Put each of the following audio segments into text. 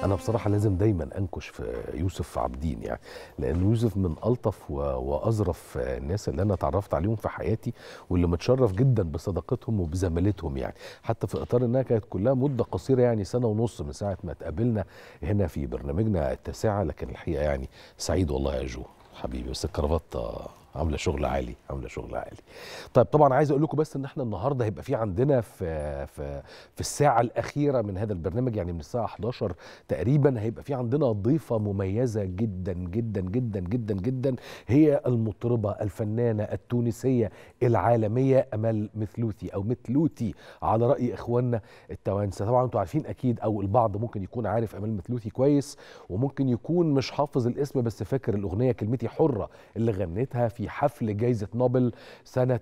انا بصراحه لازم دايما انكش في يوسف عابدين يعني لان يوسف من الطف و- واظرف الناس اللي انا اتعرفت عليهم في حياتي واللي متشرف جدا بصداقتهم وبزمالتهم يعني حتى في اطار انها كانت كلها مده قصيره يعني سنه ونص من ساعه ما اتقابلنا هنا في برنامجنا التاسعه لكن الحقيقه يعني سعيد والله يا جو حبيبي بس الكرافته عامله شغل عالي عامله شغل عالي طيب طبعا عايز اقول لكم بس ان احنا النهارده هيبقى في عندنا في في في الساعه الاخيره من هذا البرنامج يعني من الساعه 11 تقريبا هيبقى في عندنا ضيفه مميزه جدا جدا جدا جدا جدا هي المطربه الفنانه التونسيه العالميه امال مثلوثي او مثلوتي على راي اخواننا التوانسه طبعا انتوا عارفين اكيد او البعض ممكن يكون عارف امال مثلوثي كويس وممكن يكون مش حافظ الاسم بس فاكر الاغنيه كلمتي حره اللي غنتها في حفل جائزه نوبل سنه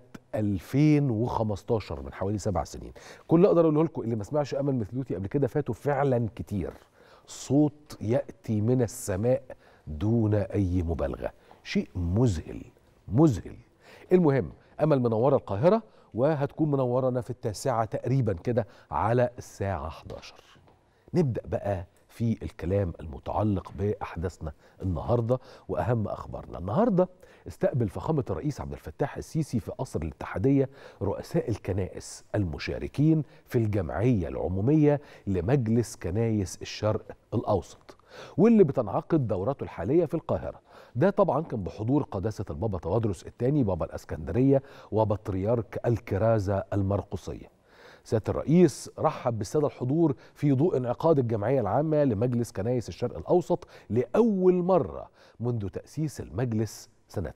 2015 من حوالي سبع سنين كل اللي اقدر اقوله لكم اللي ما سمعش امل مثلوتي قبل كده فاتوا فعلا كتير صوت ياتي من السماء دون اي مبالغه شيء مذهل مذهل المهم امل منوره القاهره وهتكون منورنا في التاسعه تقريبا كده على الساعه 11 نبدا بقى في الكلام المتعلق باحداثنا النهارده واهم اخبارنا النهارده استقبل فخامه الرئيس عبد الفتاح السيسي في قصر الاتحاديه رؤساء الكنائس المشاركين في الجمعيه العموميه لمجلس كنايس الشرق الاوسط واللي بتنعقد دوراته الحاليه في القاهره ده طبعا كان بحضور قداسه البابا توادرس الثاني بابا الاسكندريه وبطريرك الكرازه المرقسيه سياده الرئيس رحب بالساده الحضور في ضوء انعقاد الجمعيه العامه لمجلس كنايس الشرق الاوسط لاول مره منذ تاسيس المجلس سنه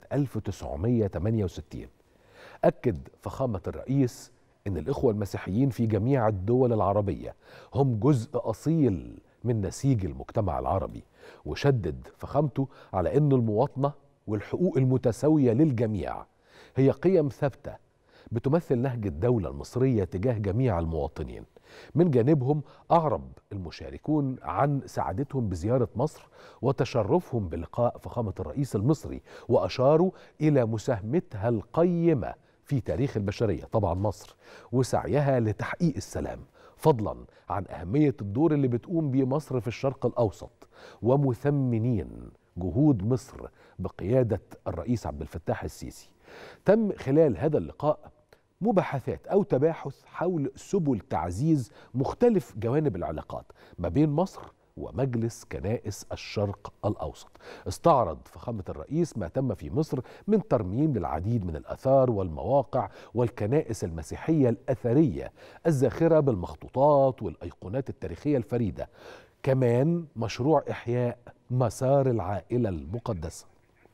1968 اكد فخامه الرئيس ان الاخوه المسيحيين في جميع الدول العربيه هم جزء اصيل من نسيج المجتمع العربي وشدد فخامته على ان المواطنه والحقوق المتساويه للجميع هي قيم ثابته بتمثل نهج الدولة المصرية تجاه جميع المواطنين من جانبهم أعرب المشاركون عن سعادتهم بزيارة مصر وتشرفهم بلقاء فخامة الرئيس المصري وأشاروا إلى مساهمتها القيمة في تاريخ البشرية طبعا مصر وسعيها لتحقيق السلام فضلا عن أهمية الدور اللي بتقوم بيه مصر في الشرق الأوسط ومثمنين جهود مصر بقيادة الرئيس عبد الفتاح السيسي تم خلال هذا اللقاء مباحثات او تباحث حول سبل تعزيز مختلف جوانب العلاقات ما بين مصر ومجلس كنائس الشرق الاوسط. استعرض فخامه الرئيس ما تم في مصر من ترميم للعديد من الاثار والمواقع والكنائس المسيحيه الاثريه الزاخره بالمخطوطات والايقونات التاريخيه الفريده. كمان مشروع احياء مسار العائله المقدسه.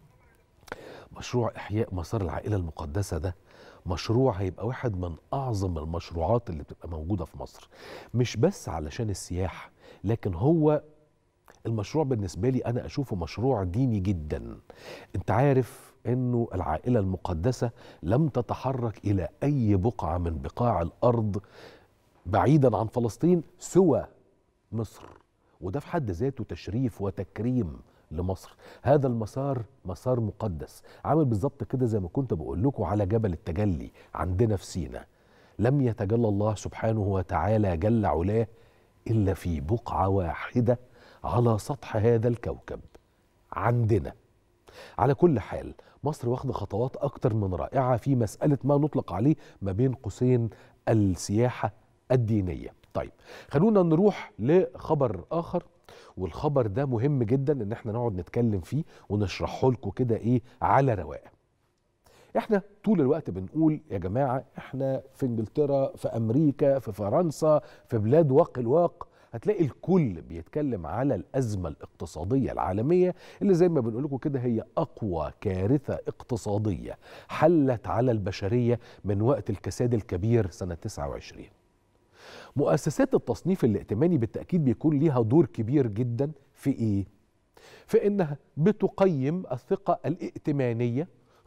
مشروع احياء مسار العائله المقدسه ده مشروع هيبقى واحد من اعظم المشروعات اللي بتبقى موجوده في مصر مش بس علشان السياحه لكن هو المشروع بالنسبه لي انا اشوفه مشروع ديني جدا انت عارف انه العائله المقدسه لم تتحرك الى اي بقعه من بقاع الارض بعيدا عن فلسطين سوى مصر وده في حد ذاته تشريف وتكريم لمصر هذا المسار مسار مقدس عامل بالظبط كده زي ما كنت بقول لكم على جبل التجلي عندنا في سينا لم يتجلى الله سبحانه وتعالى جل علاه الا في بقعه واحده على سطح هذا الكوكب عندنا على كل حال مصر واخده خطوات اكتر من رائعه في مساله ما نطلق عليه ما بين قوسين السياحه الدينيه طيب خلونا نروح لخبر اخر والخبر ده مهم جدا ان احنا نقعد نتكلم فيه ونشرحه لكم كده ايه على رواقه احنا طول الوقت بنقول يا جماعه احنا في انجلترا في امريكا في فرنسا في بلاد واق الواق هتلاقي الكل بيتكلم على الازمه الاقتصاديه العالميه اللي زي ما بنقول لكم كده هي اقوى كارثه اقتصاديه حلت على البشريه من وقت الكساد الكبير سنه 29 مؤسسات التصنيف الائتماني بالتأكيد بيكون ليها دور كبير جدا في إيه؟ في إنها بتقيم الثقة الائتمانية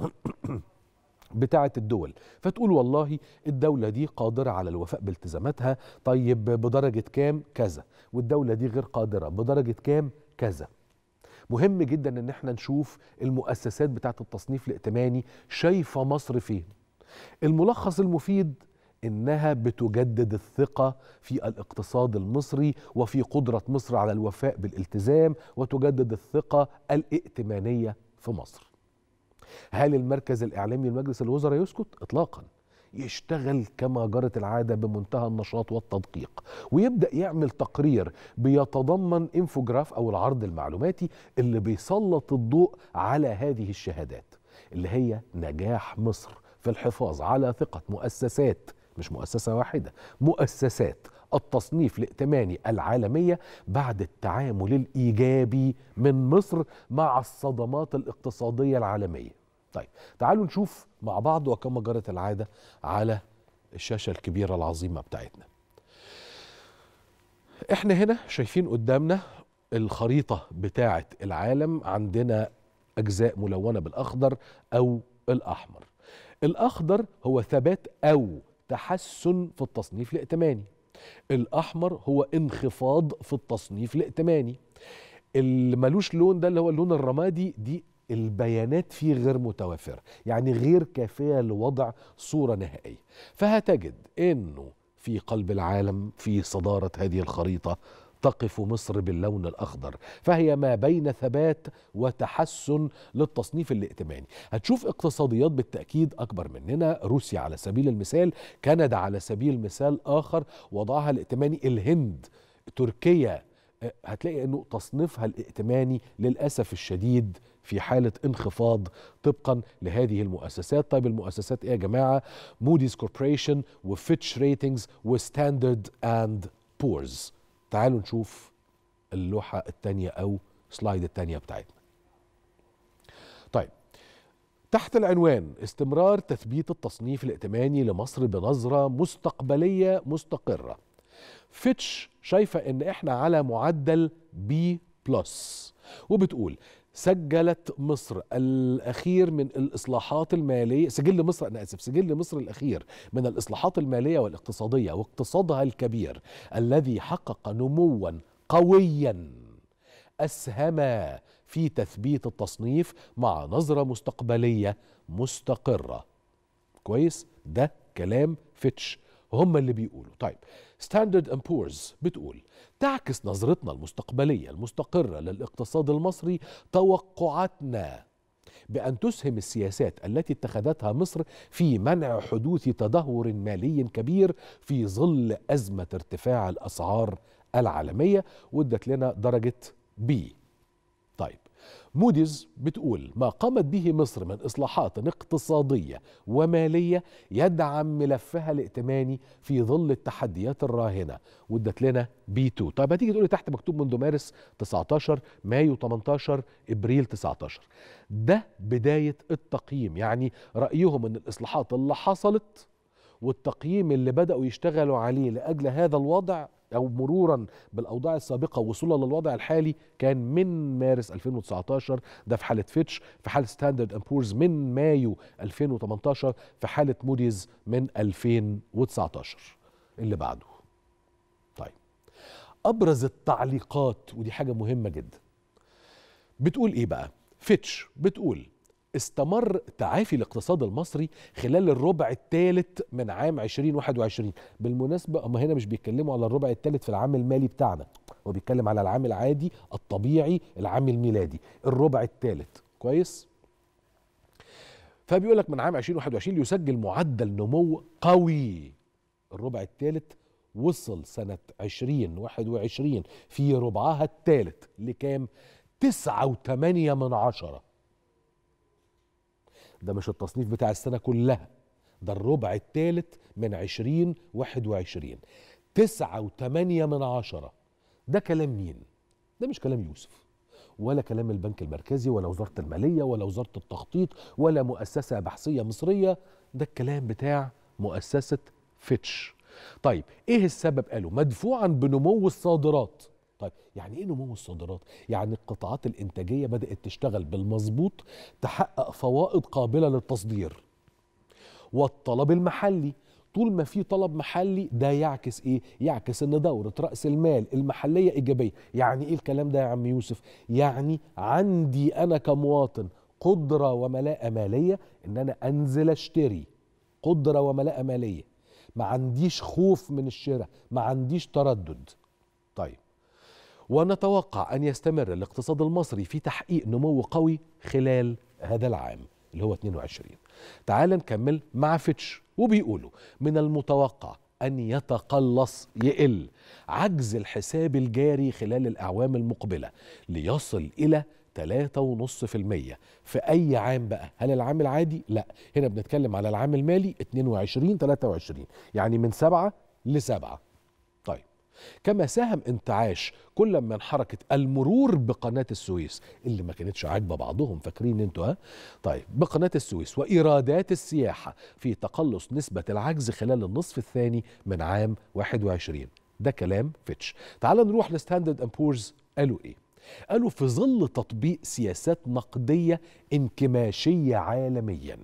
بتاعة الدول فتقول والله الدولة دي قادرة على الوفاء بالتزاماتها طيب بدرجة كام كذا والدولة دي غير قادرة بدرجة كام كذا مهم جدا ان احنا نشوف المؤسسات بتاعة التصنيف الائتماني شايفة مصر فين الملخص المفيد انها بتجدد الثقه في الاقتصاد المصري وفي قدره مصر على الوفاء بالالتزام وتجدد الثقه الائتمانيه في مصر. هل المركز الاعلامي لمجلس الوزراء يسكت؟ اطلاقا. يشتغل كما جرت العادة بمنتهى النشاط والتدقيق ويبدأ يعمل تقرير بيتضمن انفوجراف أو العرض المعلوماتي اللي بيسلط الضوء على هذه الشهادات اللي هي نجاح مصر في الحفاظ على ثقة مؤسسات مش مؤسسة واحدة مؤسسات التصنيف الائتماني العالمية بعد التعامل الإيجابي من مصر مع الصدمات الاقتصادية العالمية طيب تعالوا نشوف مع بعض وكما جرت العادة على الشاشة الكبيرة العظيمة بتاعتنا احنا هنا شايفين قدامنا الخريطة بتاعة العالم عندنا أجزاء ملونة بالأخضر أو الأحمر الأخضر هو ثبات أو تحسن في التصنيف الائتماني الأحمر هو انخفاض في التصنيف الائتماني اللي ملوش لون ده اللي هو اللون الرمادي دي البيانات فيه غير متوافرة يعني غير كافية لوضع صورة نهائية فهتجد أنه في قلب العالم في صدارة هذه الخريطة تقف مصر باللون الأخضر فهي ما بين ثبات وتحسن للتصنيف الائتماني هتشوف اقتصاديات بالتأكيد أكبر مننا روسيا على سبيل المثال كندا على سبيل مثال آخر وضعها الائتماني الهند تركيا هتلاقي انه تصنيفها الائتماني للاسف الشديد في حالة انخفاض طبقا لهذه المؤسسات طيب المؤسسات ايه يا جماعة موديز كوربوريشن وفيتش ريتنجز وستاندرد اند بورز تعالوا نشوف اللوحة الثانية او سلايد الثانية بتاعتنا طيب تحت العنوان استمرار تثبيت التصنيف الائتماني لمصر بنظرة مستقبلية مستقرة فيتش شايفة ان احنا على معدل بي بلس وبتقول سجلت مصر الأخير من الإصلاحات المالية سجل مصر أنا آسف سجل مصر الأخير من الإصلاحات المالية والاقتصادية واقتصادها الكبير الذي حقق نموا قويا أسهم في تثبيت التصنيف مع نظرة مستقبلية مستقرة كويس ده كلام فيتش هم اللي بيقولوا طيب ستاندرد اند بورز بتقول تعكس نظرتنا المستقبليه المستقره للاقتصاد المصري توقعاتنا بان تسهم السياسات التي اتخذتها مصر في منع حدوث تدهور مالي كبير في ظل ازمه ارتفاع الاسعار العالميه وادت لنا درجه بي طيب موديز بتقول ما قامت به مصر من اصلاحات اقتصاديه وماليه يدعم ملفها الائتماني في ظل التحديات الراهنه وادت لنا بي 2 طيب هتيجي تقولي تحت مكتوب منذ مارس 19 مايو 18 ابريل 19 ده بدايه التقييم يعني رايهم ان الاصلاحات اللي حصلت والتقييم اللي بداوا يشتغلوا عليه لاجل هذا الوضع او مرورا بالاوضاع السابقه وصولا للوضع الحالي كان من مارس 2019 ده في حاله فيتش في حاله ستاندرد اند بورز من مايو 2018 في حاله موديز من 2019 اللي بعده طيب ابرز التعليقات ودي حاجه مهمه جدا بتقول ايه بقى فيتش بتقول استمر تعافي الاقتصاد المصري خلال الربع الثالث من عام 2021 بالمناسبة هم هنا مش بيتكلموا على الربع الثالث في العام المالي بتاعنا هو بيتكلم على العام العادي الطبيعي العام الميلادي الربع الثالث كويس فبيقول لك من عام 2021 يسجل معدل نمو قوي الربع الثالث وصل سنة 2021 في ربعها الثالث لكام؟ تسعة وثمانية من عشرة ده مش التصنيف بتاع السنة كلها ده الربع الثالث من عشرين واحد وعشرين تسعة وثمانية من عشرة ده كلام مين؟ ده مش كلام يوسف ولا كلام البنك المركزي ولا وزارة المالية ولا وزارة التخطيط ولا مؤسسة بحثية مصرية ده الكلام بتاع مؤسسة فيتش طيب ايه السبب قالوا مدفوعا بنمو الصادرات طيب يعني ايه نمو الصادرات يعني القطاعات الانتاجيه بدات تشتغل بالمظبوط تحقق فوائد قابله للتصدير والطلب المحلي طول ما في طلب محلي ده يعكس ايه يعكس ان دوره راس المال المحليه ايجابيه يعني ايه الكلام ده يا عم يوسف يعني عندي انا كمواطن قدره وملاءه ماليه ان انا انزل اشتري قدره وملاءه ماليه ما عنديش خوف من الشراء ما عنديش تردد طيب ونتوقع أن يستمر الاقتصاد المصري في تحقيق نمو قوي خلال هذا العام اللي هو 22 تعال نكمل مع فيتش وبيقولوا من المتوقع أن يتقلص يقل عجز الحساب الجاري خلال الأعوام المقبلة ليصل إلى 3.5% في أي عام بقى هل العام العادي؟ لا هنا بنتكلم على العام المالي 22 23 يعني من سبعة لسبعة طيب كما ساهم انتعاش كل من حركة المرور بقناة السويس اللي ما كانتش عاجبة بعضهم فاكرين انتوا ها طيب بقناة السويس وإيرادات السياحة في تقلص نسبة العجز خلال النصف الثاني من عام 21 ده كلام فيتش تعال نروح لستاندرد اند بورز قالوا ايه قالوا في ظل تطبيق سياسات نقدية انكماشية عالميا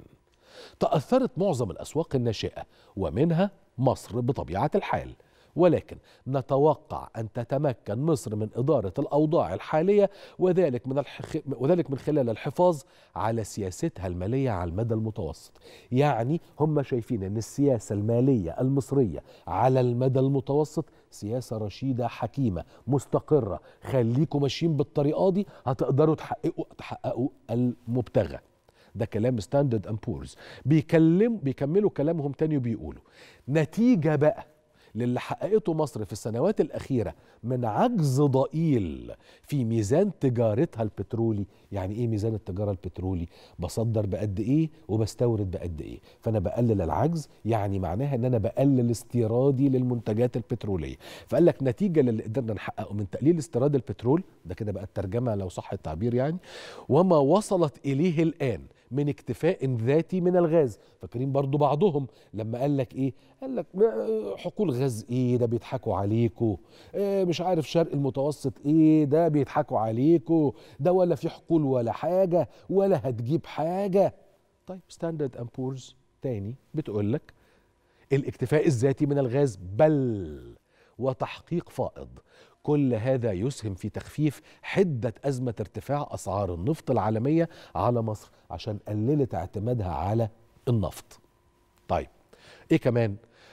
تأثرت معظم الأسواق الناشئة ومنها مصر بطبيعة الحال ولكن نتوقع أن تتمكن مصر من إدارة الأوضاع الحالية وذلك من الحخ... وذلك من خلال الحفاظ على سياستها المالية على المدى المتوسط يعني هم شايفين أن السياسة المالية المصرية على المدى المتوسط سياسة رشيدة حكيمة مستقرة خليكم ماشيين بالطريقة دي هتقدروا تحققوا تحققوا المبتغى ده كلام ستاندرد اند بورز بيكلم بيكملوا كلامهم تاني وبيقولوا نتيجة بقى للي حققته مصر في السنوات الأخيرة من عجز ضئيل في ميزان تجارتها البترولي يعني إيه ميزان التجارة البترولي بصدر بقد إيه وبستورد بقد إيه فأنا بقلل العجز يعني معناها أن أنا بقلل استيرادي للمنتجات البترولية فقال لك نتيجة للي قدرنا نحققه من تقليل استيراد البترول ده كده بقى الترجمة لو صح التعبير يعني وما وصلت إليه الآن من اكتفاء ذاتي من الغاز فاكرين برضو بعضهم لما قال لك ايه قال لك حقول غاز ايه ده بيضحكوا عليكوا إيه مش عارف شرق المتوسط ايه ده بيضحكوا عليكوا ده ولا في حقول ولا حاجة ولا هتجيب حاجة طيب ستاندرد اند بورز تاني بتقول لك الاكتفاء الذاتي من الغاز بل وتحقيق فائض كل هذا يسهم في تخفيف حدة أزمة ارتفاع أسعار النفط العالمية على مصر عشان قللت اعتمادها على النفط طيب إيه كمان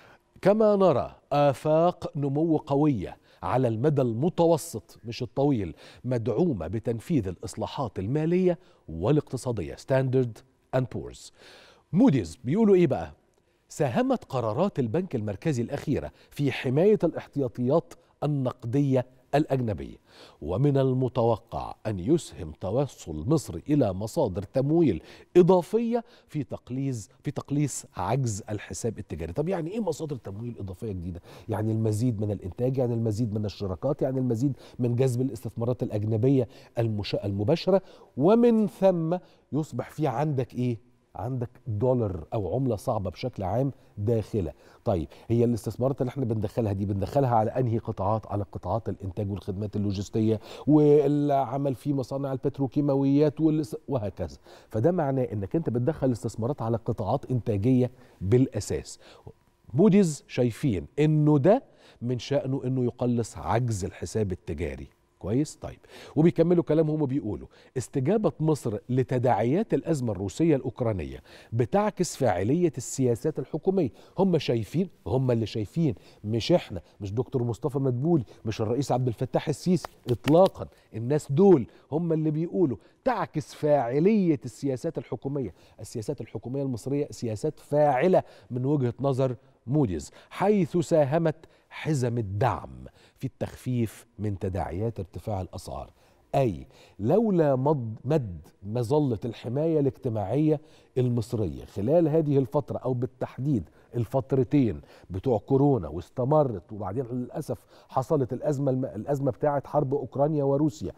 كما نرى آفاق نمو قوية على المدى المتوسط مش الطويل مدعومة بتنفيذ الإصلاحات المالية والاقتصادية ستاندرد أند بورز موديز بيقولوا إيه بقى ساهمت قرارات البنك المركزي الأخيرة في حماية الاحتياطيات النقدية الأجنبية ومن المتوقع أن يسهم توصل مصر إلى مصادر تمويل إضافية في تقليص في تقليص عجز الحساب التجاري طب يعني إيه مصادر تمويل إضافية جديدة؟ يعني المزيد من الإنتاج يعني المزيد من الشراكات يعني المزيد من جذب الاستثمارات الأجنبية المباشرة ومن ثم يصبح في عندك إيه؟ عندك دولار او عمله صعبه بشكل عام داخله طيب هي الاستثمارات اللي احنا بندخلها دي بندخلها على انهي قطاعات على قطاعات الانتاج والخدمات اللوجستيه والعمل في مصانع البتروكيماويات وهكذا فده معناه انك انت بتدخل استثمارات على قطاعات انتاجيه بالاساس موديز شايفين انه ده من شأنه انه يقلص عجز الحساب التجاري كويس طيب وبيكملوا كلامهم وبيقولوا استجابة مصر لتداعيات الأزمة الروسية الأوكرانية بتعكس فاعلية السياسات الحكومية هم شايفين هم اللي شايفين مش احنا مش دكتور مصطفى مدبولي مش الرئيس عبد الفتاح السيسي إطلاقا الناس دول هم اللي بيقولوا تعكس فاعلية السياسات الحكومية السياسات الحكومية المصرية سياسات فاعلة من وجهة نظر موديز حيث ساهمت حزم الدعم في التخفيف من تداعيات ارتفاع الاسعار اي لولا مد, مد مظله الحمايه الاجتماعيه المصريه خلال هذه الفتره او بالتحديد الفترتين بتوع كورونا واستمرت وبعدين للاسف حصلت الازمه الازمه بتاعه حرب اوكرانيا وروسيا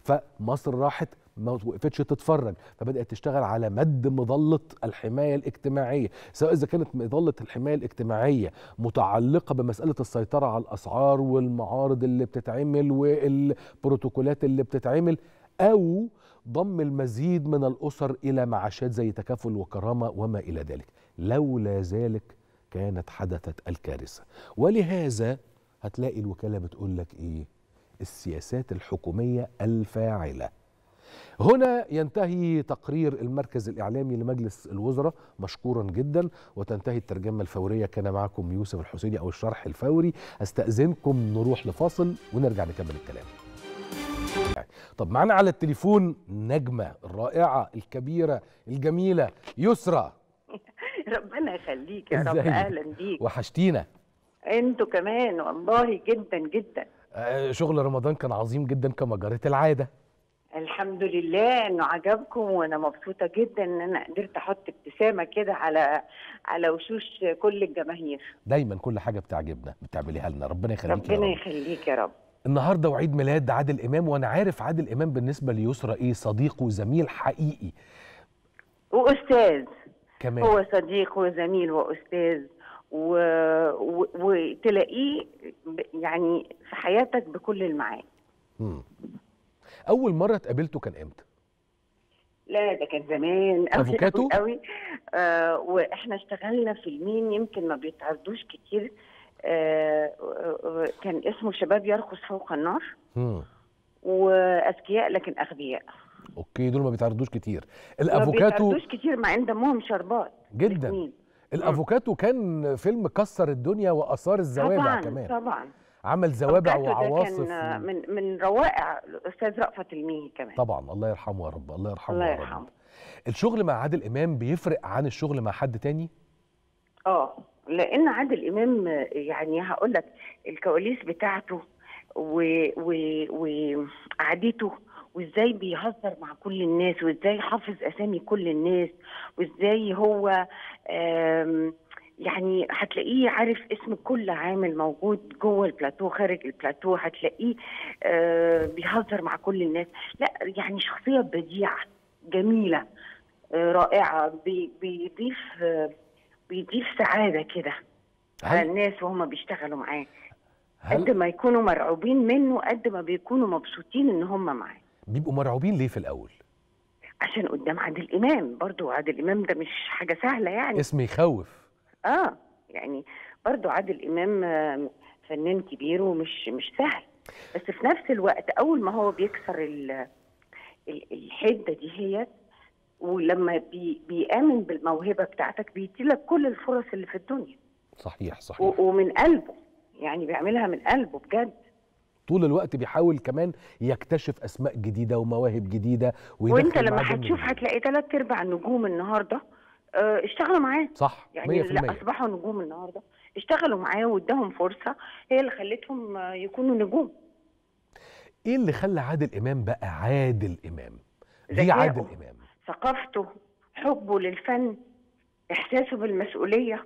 فمصر راحت ما وقفتش تتفرج فبدات تشتغل على مد مظله الحمايه الاجتماعيه سواء اذا كانت مظله الحمايه الاجتماعيه متعلقه بمساله السيطره على الاسعار والمعارض اللي بتتعمل والبروتوكولات اللي بتتعمل او ضم المزيد من الاسر الى معاشات زي تكافل وكرامه وما الى ذلك لولا ذلك كانت حدثت الكارثه ولهذا هتلاقي الوكاله بتقول لك ايه السياسات الحكوميه الفاعله هنا ينتهي تقرير المركز الإعلامي لمجلس الوزراء مشكورا جدا وتنتهي الترجمة الفورية كان معكم يوسف الحسيني أو الشرح الفوري أستأذنكم نروح لفاصل ونرجع نكمل الكلام طب معانا على التليفون نجمة الرائعة الكبيرة الجميلة يسرى ربنا يخليك يا رب إزيك؟ اهلا بيك وحشتينا انتوا كمان والله جدا جدا آه، شغل رمضان كان عظيم جدا كما جرت العادة الحمد لله انه عجبكم وانا مبسوطه جدا ان انا قدرت احط ابتسامه كده على على وشوش كل الجماهير دايما كل حاجة بتعجبنا بتعمليها لنا ربنا يخليك يا ربنا رب يخليك يا رب النهارده وعيد ميلاد عادل امام وانا عارف عادل امام بالنسبه ليسرى ايه صديق وزميل حقيقي واستاذ كمان هو صديق وزميل واستاذ و... و... وتلاقيه ب... يعني في حياتك بكل المعاني مم. اول مره اتقابلته كان امتى لا ده كان زمان قوي أفوكاتو؟ قوي آه واحنا اشتغلنا فيلمين يمكن ما بيتعرضوش كتير آه آه، كان اسمه شباب يرقص فوق النار مم. واذكياء لكن اغبياء اوكي دول ما بيتعرضوش كتير ما الافوكاتو بيتعرضوش كتير مع ان دمهم شربات جدا الاتنين. الافوكاتو كان فيلم كسر الدنيا واثار الزوابع طبعا كمان طبعا عمل زوابع أفوكاتو ده وعواصف كان من من روائع الاستاذ رأفت الميهي كمان طبعا الله يرحمه يا رب الله يرحمه الله يا رب يرحمه الشغل مع عادل امام بيفرق عن الشغل مع حد تاني اه لان عادل امام يعني هقول لك الكواليس بتاعته و- و- وقعدته وازاي بيهزر مع كل الناس وازاي حافظ اسامي كل الناس وازاي هو آم، يعني هتلاقيه عارف اسم كل عامل موجود جوه البلاتو خارج البلاتو هتلاقيه آه، بيهزر مع كل الناس لا يعني شخصيه بديعه جميله آه، رائعه بي- بيضيف آه، بيضيف سعاده كده على هل الناس وهم بيشتغلوا معاه قد هل ما يكونوا مرعوبين منه قد ما بيكونوا مبسوطين ان هم معاه بيبقوا مرعوبين ليه في الاول عشان قدام عادل امام برضو عادل امام ده مش حاجه سهله يعني اسم يخوف اه يعني برضو عادل امام آه، فنان كبير ومش مش سهل بس في نفس الوقت اول ما هو بيكسر ال- ال- الحده دي هي ولما بي بيامن بالموهبه بتاعتك بيديلك كل الفرص اللي في الدنيا صحيح صحيح و- ومن قلبه يعني بيعملها من قلبه بجد طول الوقت بيحاول كمان يكتشف اسماء جديده ومواهب جديده ويدخل وانت لما معاه ضمن هتشوف الجيل. هتلاقي ثلاث ارباع النجوم النهارده آه، اشتغلوا معاه صح 100% يعني اللي اصبحوا نجوم النهارده اشتغلوا معاه واداهم فرصه هي اللي خلتهم آه، يكونوا نجوم ايه اللي خلى عادل امام بقى عادل امام ليه ذكائه. عادل امام ثقافته حبه للفن احساسه بالمسؤوليه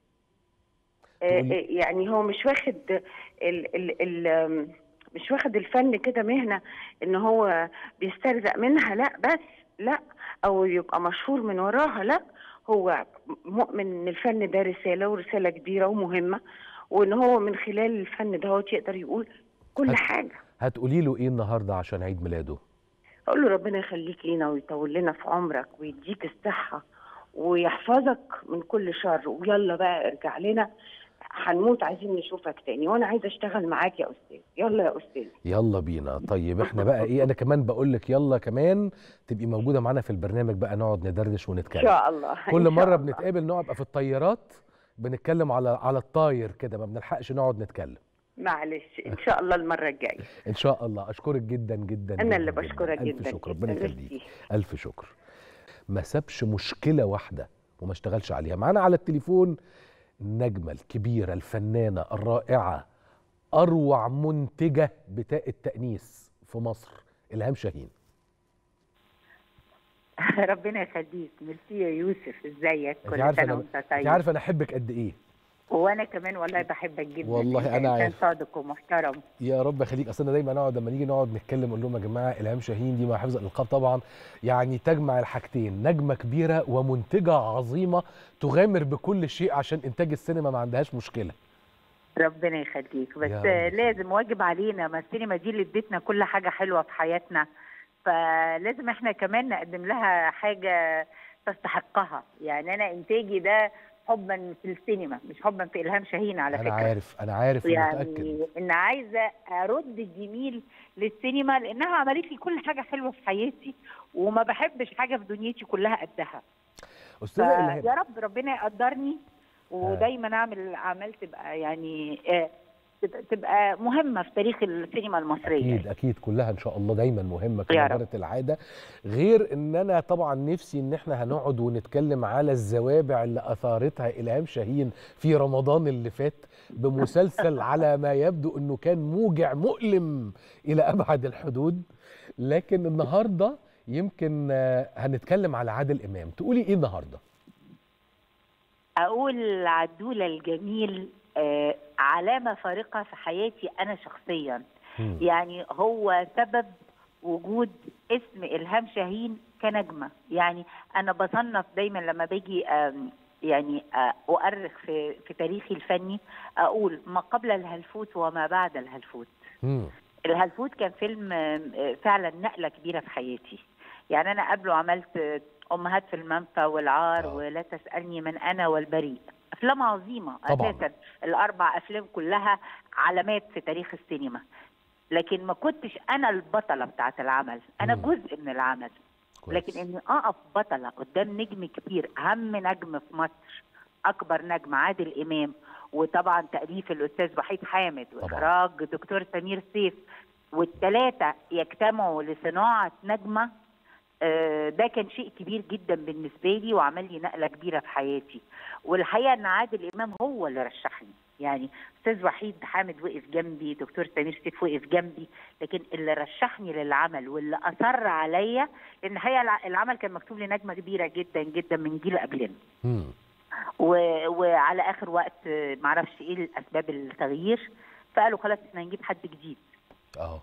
آه، تقولي- آه، يعني هو مش واخد ال ال ال آم، مش واخد الفن كده مهنه ان هو بيسترزق منها لا بس لا او يبقى مشهور من وراها لا هو مؤمن ان الفن ده رساله ورساله كبيره ومهمه وان هو من خلال الفن ده يقدر يقول كل هت- حاجه هتقولي له ايه النهارده عشان عيد ميلاده اقول له ربنا يخليك لينا ويطول لنا في عمرك ويديك الصحه ويحفظك من كل شر ويلا بقى ارجع لنا هنموت عايزين نشوفك تاني وانا عايزه اشتغل معاك يا استاذ يلا يا استاذ يلا بينا طيب احنا بقى ايه انا كمان بقول لك يلا كمان تبقي موجوده معانا في البرنامج بقى نقعد ندردش ان ونتكلم شاء الله إن كل شاء مره الله. بنتقابل نقعد بقى في الطيارات بنتكلم على على الطاير كده ما بنلحقش نقعد نتكلم معلش ان شاء الله المره الجايه ان شاء الله اشكرك جدا جدا انا اللي جداً بشكرك ألف جدا شكر ربنا جداً. يخليك ميرسي. الف شكر ما سابش مشكله واحده وما اشتغلش عليها معانا على التليفون النجمه الكبيره الفنانه الرائعه اروع منتجه بتاء التانيث في مصر الهام شاهين ربنا يخليك ميرسي يا يوسف ازيك انت كل عارفه سنه انا وانت انت طيب عارفه انا احبك قد ايه وانا كمان والله بحبك جدا والله أنت أنا انسان عارف. صادق ومحترم يا رب يخليك اصل انا دايما نقعد لما نيجي نقعد نتكلم اقول لهم يا جماعه الهام شاهين دي مع حفظ الالقاب طبعا يعني تجمع الحاجتين نجمه كبيره ومنتجه عظيمه تغامر بكل شيء عشان انتاج السينما ما عندهاش مشكله ربنا يخليك بس يا رب. لازم واجب علينا ما السينما دي اللي ادتنا كل حاجه حلوه في حياتنا فلازم احنا كمان نقدم لها حاجه تستحقها يعني انا انتاجي ده حبا في السينما مش حبا في الهام شاهين على انا فكره عارف انا عارف ومتاكد يعني ان عايزه ارد الجميل للسينما لانها عملت لي كل حاجه حلوه في حياتي وما بحبش حاجه في دنيتي كلها قدها استاذه الهام فيا رب ربنا يقدرني ودايما اعمل اعمال تبقى يعني آه، تبقى- تبقى مهمه في تاريخ السينما المصريه اكيد اكيد كلها ان شاء الله دايما مهمه يا كما رب. جرت العاده غير ان انا طبعا نفسي ان احنا هنقعد ونتكلم على الزوابع اللي اثارتها الهام شاهين في رمضان اللي فات بمسلسل على ما يبدو انه كان موجع مؤلم الى ابعد الحدود لكن النهارده يمكن آه، هنتكلم على عادل امام تقولي ايه النهارده اقول عدوله الجميل آه، علامه فارقه في حياتي انا شخصيا مم. يعني هو سبب وجود اسم الهام شاهين كنجمه يعني انا بصنف دايما لما باجي آم، يعني آه، اؤرخ في في تاريخي الفني اقول ما قبل الهلفوت وما بعد الهلفوت مم. الهلفوت كان فيلم آم، آه، فعلا نقله كبيره في حياتي يعني انا قبله عملت آه، امهات في المنفى والعار آه. ولا تسالني من انا والبريء افلام عظيمه طبعاً. اساسا الاربع افلام كلها علامات في تاريخ السينما لكن ما كنتش انا البطله بتاعت العمل انا مم. جزء من العمل كويس. لكن اني اقف بطله قدام نجم كبير اهم نجم في مصر اكبر نجم عادل امام وطبعا تاليف الاستاذ وحيد حامد طبعاً. واخراج دكتور سمير سيف والثلاثه يجتمعوا لصناعه نجمه آه، ده كان شيء كبير جدا بالنسبه لي وعمل لي نقله كبيره في حياتي والحقيقه ان عادل امام هو اللي رشحني يعني استاذ وحيد حامد وقف جنبي دكتور سمير سيف وقف جنبي لكن اللي رشحني للعمل واللي اصر عليا لان الحقيقه الع- العمل كان مكتوب لنجمه كبيره جدا جدا من جيل قبلنا مم. و- وعلى اخر وقت آه، معرفش ايه الاسباب التغيير فقالوا خلاص احنا هنجيب حد جديد اه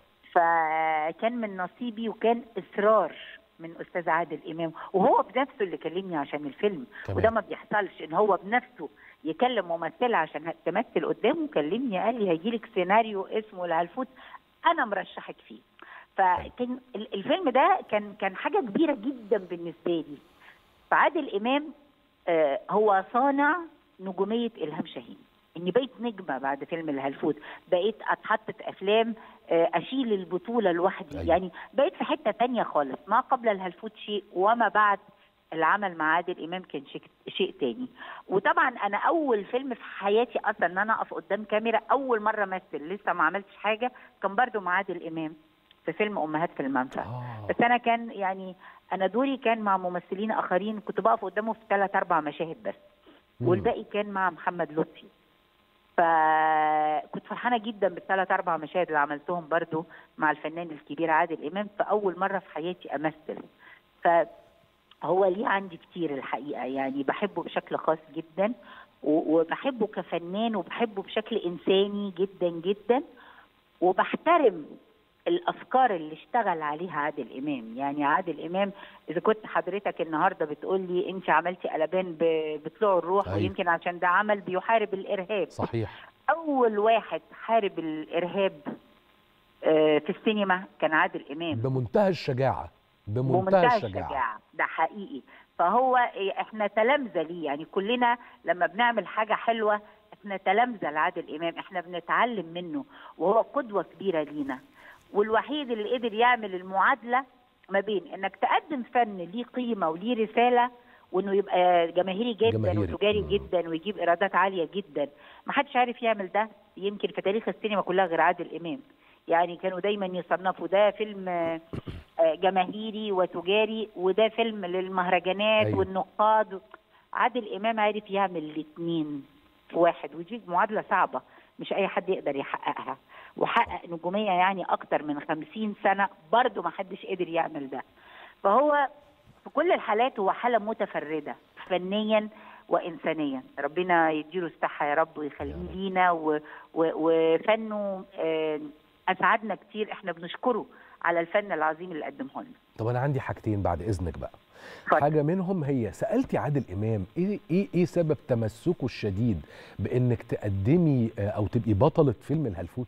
فكان من نصيبي وكان اصرار من استاذ عادل امام وهو بنفسه اللي كلمني عشان الفيلم تمام. وده ما بيحصلش ان هو بنفسه يكلم ممثله عشان تمثل قدامه كلمني قال لي هيجي لك سيناريو اسمه الهلفوت انا مرشحك فيه فكان ال- الفيلم ده كان كان حاجه كبيره جدا بالنسبه لي فعادل امام آه، هو صانع نجوميه الهام شاهين اني بقيت نجمه بعد فيلم الهلفوت بقيت اتحط في افلام آه، اشيل البطوله لوحدي أيوة. يعني بقيت في حته تانية خالص ما قبل الهلفوت شيء وما بعد العمل مع عادل امام كان شيء شيء تاني وطبعا انا اول فيلم في حياتي اصلا ان انا اقف قدام كاميرا اول مره امثل لسه ما عملتش حاجه كان برضو مع عادل امام في فيلم امهات في المنفى آه. بس انا كان يعني انا دوري كان مع ممثلين اخرين كنت بقف قدامه في ثلاث اربع مشاهد بس مم. والباقي كان مع محمد لطفي فكنت فرحانه جدا بالثلاث اربع مشاهد اللي عملتهم برضو مع الفنان الكبير عادل امام في اول مره في حياتي امثل فهو ليه عندي كتير الحقيقه يعني بحبه بشكل خاص جدا و- وبحبه كفنان وبحبه بشكل انساني جدا جدا وبحترم الافكار اللي اشتغل عليها عادل امام يعني عادل امام اذا كنت حضرتك النهارده بتقول لي انت عملتي قلبان ب- بطلوع الروح أيوة. ويمكن عشان ده عمل بيحارب الارهاب صحيح اول واحد حارب الارهاب آه، في السينما كان عادل امام بمنتهى الشجاعه بمنتهى الشجاعه ده حقيقي فهو إيه، احنا تلامذه ليه يعني كلنا لما بنعمل حاجه حلوه احنا تلامذه لعادل امام احنا بنتعلم منه وهو قدوه كبيره لينا والوحيد اللي قدر يعمل المعادله ما بين انك تقدم فن ليه قيمه وليه رساله وانه يبقى جماهيري جدا جماهيري. وتجاري مم. جدا ويجيب ايرادات عاليه جدا ما حدش عارف يعمل ده يمكن في تاريخ السينما كلها غير عادل امام يعني كانوا دايما يصنفوا ده فيلم آه، آه، جماهيري وتجاري وده فيلم للمهرجانات أيوة. والنقاد عادل امام عارف يعمل الاثنين في واحد ودي معادله صعبه مش اي حد يقدر يحققها وحقق نجوميه يعني اكتر من خمسين سنه برضه ما حدش قدر يعمل ده فهو في كل الحالات هو حاله متفرده فنيا وانسانيا ربنا يديله الصحه يا رب يا ويخليه رب. لينا و- و- وفنه آه، اسعدنا كتير احنا بنشكره على الفن العظيم اللي قدمه لنا طب انا عندي حاجتين بعد اذنك بقى اتفضل. حاجه منهم هي سالتي عادل امام ايه ايه ايه سبب تمسكه الشديد بانك تقدمي آه، او تبقي بطله فيلم الهلفوت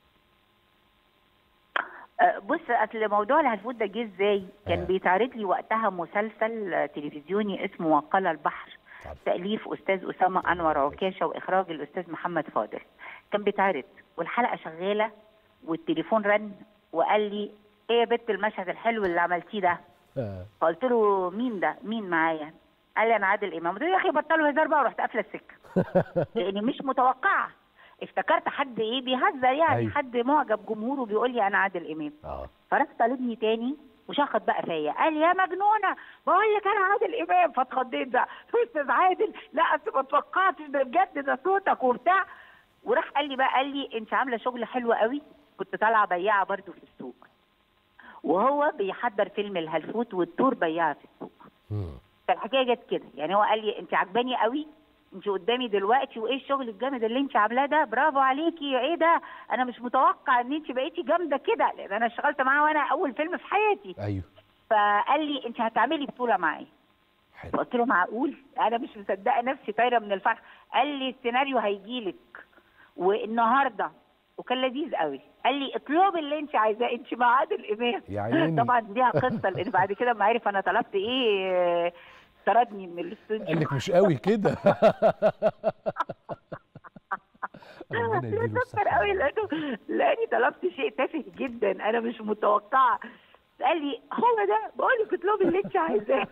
آه، بص اصل موضوع الهلفوت ده جه ازاي؟ كان آه. بيتعرض لي وقتها مسلسل آه، تلفزيوني اسمه وقال البحر عارف. تاليف استاذ اسامه انور عكاشه واخراج الاستاذ محمد فاضل كان بيتعرض والحلقه شغاله والتليفون رن وقال لي ايه يا بت المشهد الحلو اللي عملتيه ده آه. فقلت له مين ده مين معايا قال لي انا عادل امام قلت له يا اخي بطلوا هزار بقى ورحت قافله السكه لاني مش متوقعه افتكرت حد ايه بيهزر يعني أيوة. حد معجب جمهوره بيقول لي انا عادل امام اه فراح طالبني تاني وشخط بقى فيا قال لي يا مجنونه بقول لك انا عادل امام فاتخضيت بقى قلت استاذ عادل لا اصل ما توقعتش ده بجد ده صوتك وبتاع وراح قال لي بقى قال لي انت عامله شغل حلو قوي كنت طالعه بياعه برضو في السوق وهو بيحضر فيلم الهلفوت والدور بياعه في السوق مم. فالحكايه جت كده يعني هو قال لي انت عجباني قوي انت قدامي دلوقتي وايه الشغل الجامد اللي انت عاملاه ده برافو عليكي ايه ده انا مش متوقع ان انت بقيتي جامده كده لان انا اشتغلت معاه وانا اول فيلم في حياتي ايوه فقال لي انت هتعملي بطوله معايا حلو فقلت له معقول انا مش مصدقه نفسي طايره من الفرح قال لي السيناريو هيجيلك والنهارده وكان لذيذ قوي قال لي اطلبي اللي انت عايزاه انت مع عادل امام يا عيني. طبعا ليها قصه لان بعد كده ما عرف انا طلبت ايه آه، طردني من الاستوديو قال لك مش قوي كده ربنا يديله بفكر الصحة قوي لانه لاني طلبت شيء تافه جدا انا مش متوقعه قال لي هو ده بقول لك اطلبي اللي انت عايزاه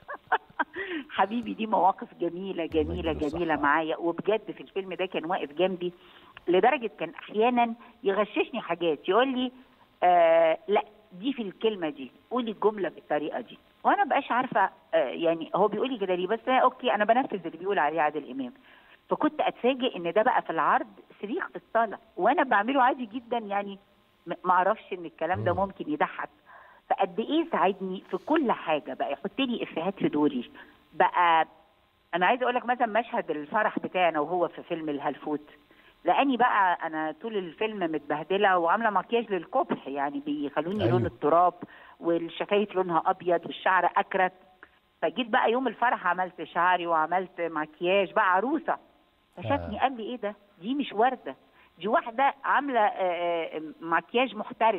حبيبي دي مواقف جميله جميله يديله جميله الصحة. معايا وبجد في الفيلم ده كان واقف جنبي لدرجه كان احيانا يغششني حاجات يقول لي آه لا دي في الكلمه دي قولي الجمله بالطريقه دي وانا بقاش عارفه آه يعني هو بيقول لي كده ليه بس أنا اوكي انا بنفذ اللي بيقول عليه عادل امام فكنت اتفاجئ ان ده بقى في العرض صريخ في الصاله وانا بعمله عادي جدا يعني م- ما اعرفش ان الكلام ده مم. ممكن يضحك فقد ايه ساعدني في كل حاجه بقى يحط لي افيهات في دوري بقى انا عايزه اقول لك مثلا مشهد الفرح بتاعنا وهو في فيلم الهلفوت لاني بقى انا طول الفيلم متبهدله وعامله مكياج للقبح يعني بيخلوني أيوة. لون التراب والشفايف لونها ابيض والشعر اكرت فجيت بقى يوم الفرح عملت شعري وعملت مكياج بقى عروسه فشافني آه. قال لي ايه ده دي مش ورده دي واحده عامله آه، آه، مكياج محترف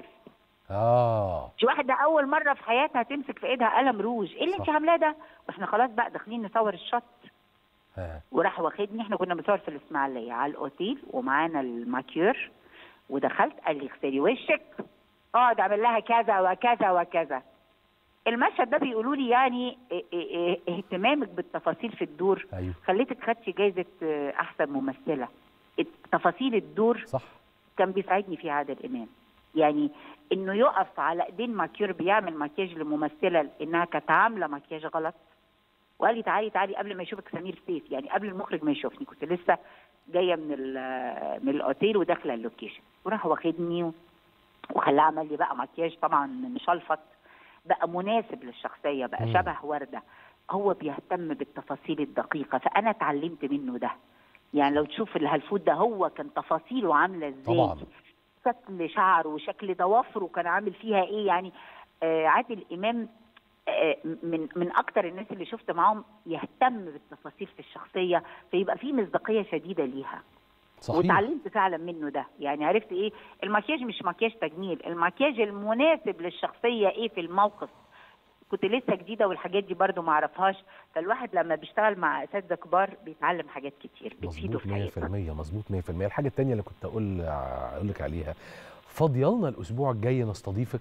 اه دي واحده اول مره في حياتها تمسك في ايدها قلم روج ايه اللي انت صح. عاملاه ده واحنا خلاص بقى داخلين نصور الشط ها وراح واخدني احنا كنا بنصور في الاسماعيليه على الاوتيل ومعانا الماكيور ودخلت قال لي اغسلي وشك اقعد اعمل لها كذا وكذا وكذا المشهد ده بيقولوا لي يعني اه- اه- اه- اهتمامك بالتفاصيل في الدور ايوه خليتك خدتي جايزه اه، احسن ممثله تفاصيل الدور صح كان بيساعدني فيه عادل امام يعني انه يقف على ايدين ماكيور بيعمل مكياج لممثله انها كانت عامله مكياج غلط وقال لي تعالي تعالي قبل ما يشوفك سمير سيف يعني قبل المخرج ما يشوفني كنت لسه جايه من ال- من الاوتيل وداخله اللوكيشن وراح واخدني و- وخلاه عمل لي بقى مكياج طبعا مشلفط بقى مناسب للشخصيه بقى مم. شبه ورده هو بيهتم بالتفاصيل الدقيقه فانا اتعلمت منه ده يعني لو تشوف الهلفوت ده هو كان تفاصيله عامله ازاي طبعا شكل شعره وشكل ضوافره كان عامل فيها ايه يعني آه عادل امام آه من من اكتر الناس اللي شفت معاهم يهتم بالتفاصيل في الشخصيه فيبقى في مصداقيه شديده ليها صحيح واتعلمت فعلا منه ده يعني عرفت ايه المكياج مش مكياج تجميل المكياج المناسب للشخصيه ايه في الموقف كنت لسه جديده والحاجات دي برضو ما اعرفهاش فالواحد لما بيشتغل مع اساتذه كبار بيتعلم حاجات كتير بتفيده مظبوط في حياته 100% مظبوط 100% الحاجه الثانيه اللي كنت اقول اقول لك عليها فاضيه لنا الاسبوع الجاي نستضيفك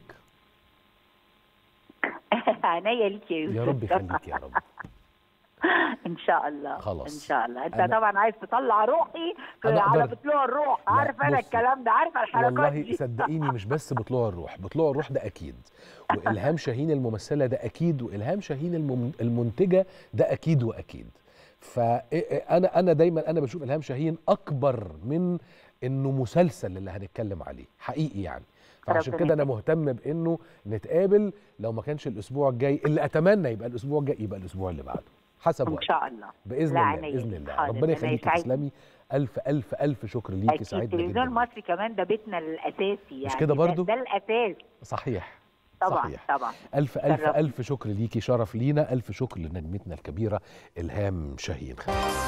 عناية ليك يا يوسف يا رب يخليك يا رب ان شاء الله خلاص. ان شاء الله انت أنا- طبعا عايز تطلع روحي في أنا على أقدر. بطلوع الروح لا، عارف انا بصي. الكلام ده عارفه الحركات والله دي صدقيني مش بس بطلوع الروح بطلوع الروح ده اكيد والهام شاهين الممثله ده اكيد والهام شاهين المم- المنتجه ده اكيد واكيد فانا انا دايما انا بشوف الهام شاهين اكبر من انه مسلسل اللي هنتكلم عليه حقيقي يعني فعشان ربنا كده انا مهتم بانه نتقابل لو ما كانش الاسبوع الجاي اللي اتمنى يبقى الاسبوع الجاي يبقى الاسبوع اللي بعده حسب ان وقتك شاء الله باذن لا الله عينيا باذن ليك. الله حاضر، ربنا أنا يخليكي يسعدني. تسلمي الف الف الف شكر ليكي اكيد سعدنا التلفزيون جدا المصري كمان ده بيتنا الاساسي يعني كده ده- برضو؟ ده, الاساس صحيح طبعا صحيح طبعا ألف ألف شرفني. ألف شكر ليكي شرف لينا ألف شكر لنجمتنا الكبيرة إلهام شاهين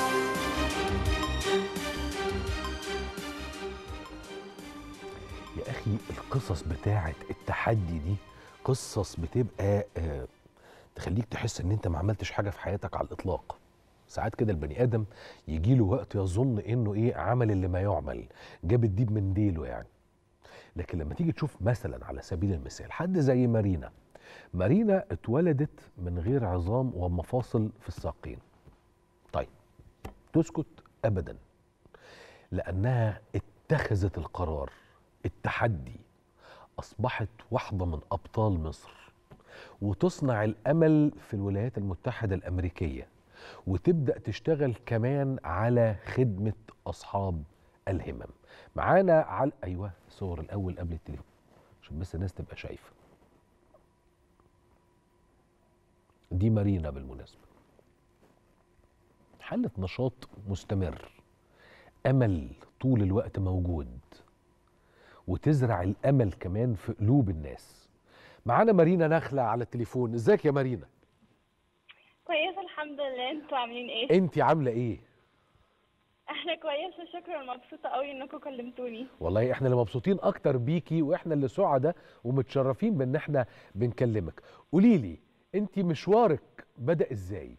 يا أخي القصص بتاعة التحدي دي قصص بتبقى آه تخليك تحس إن أنت ما عملتش حاجة في حياتك على الإطلاق ساعات كده البني ادم يجي له وقت يظن انه ايه عمل اللي ما يعمل جاب الديب من ديله يعني لكن لما تيجي تشوف مثلا على سبيل المثال حد زي مارينا مارينا اتولدت من غير عظام ومفاصل في الساقين طيب تسكت ابدا لانها اتخذت القرار التحدي اصبحت واحده من ابطال مصر وتصنع الامل في الولايات المتحده الامريكيه وتبدا تشتغل كمان على خدمه اصحاب الهمم معانا على ايوه صور الاول قبل التليفون عشان بس الناس تبقى شايفه دي مارينا بالمناسبه حاله نشاط مستمر امل طول الوقت موجود وتزرع الامل كمان في قلوب الناس معانا مارينا نخله على التليفون ازيك يا مارينا كويسة الحمد لله انتوا عاملين ايه؟ انت عامله ايه احنا كويسة شكرا مبسوطة قوي انكم كلمتوني والله احنا اللي مبسوطين اكتر بيكي واحنا اللي سعداء ومتشرفين بان احنا بنكلمك قولي لي انت مشوارك بدا ازاي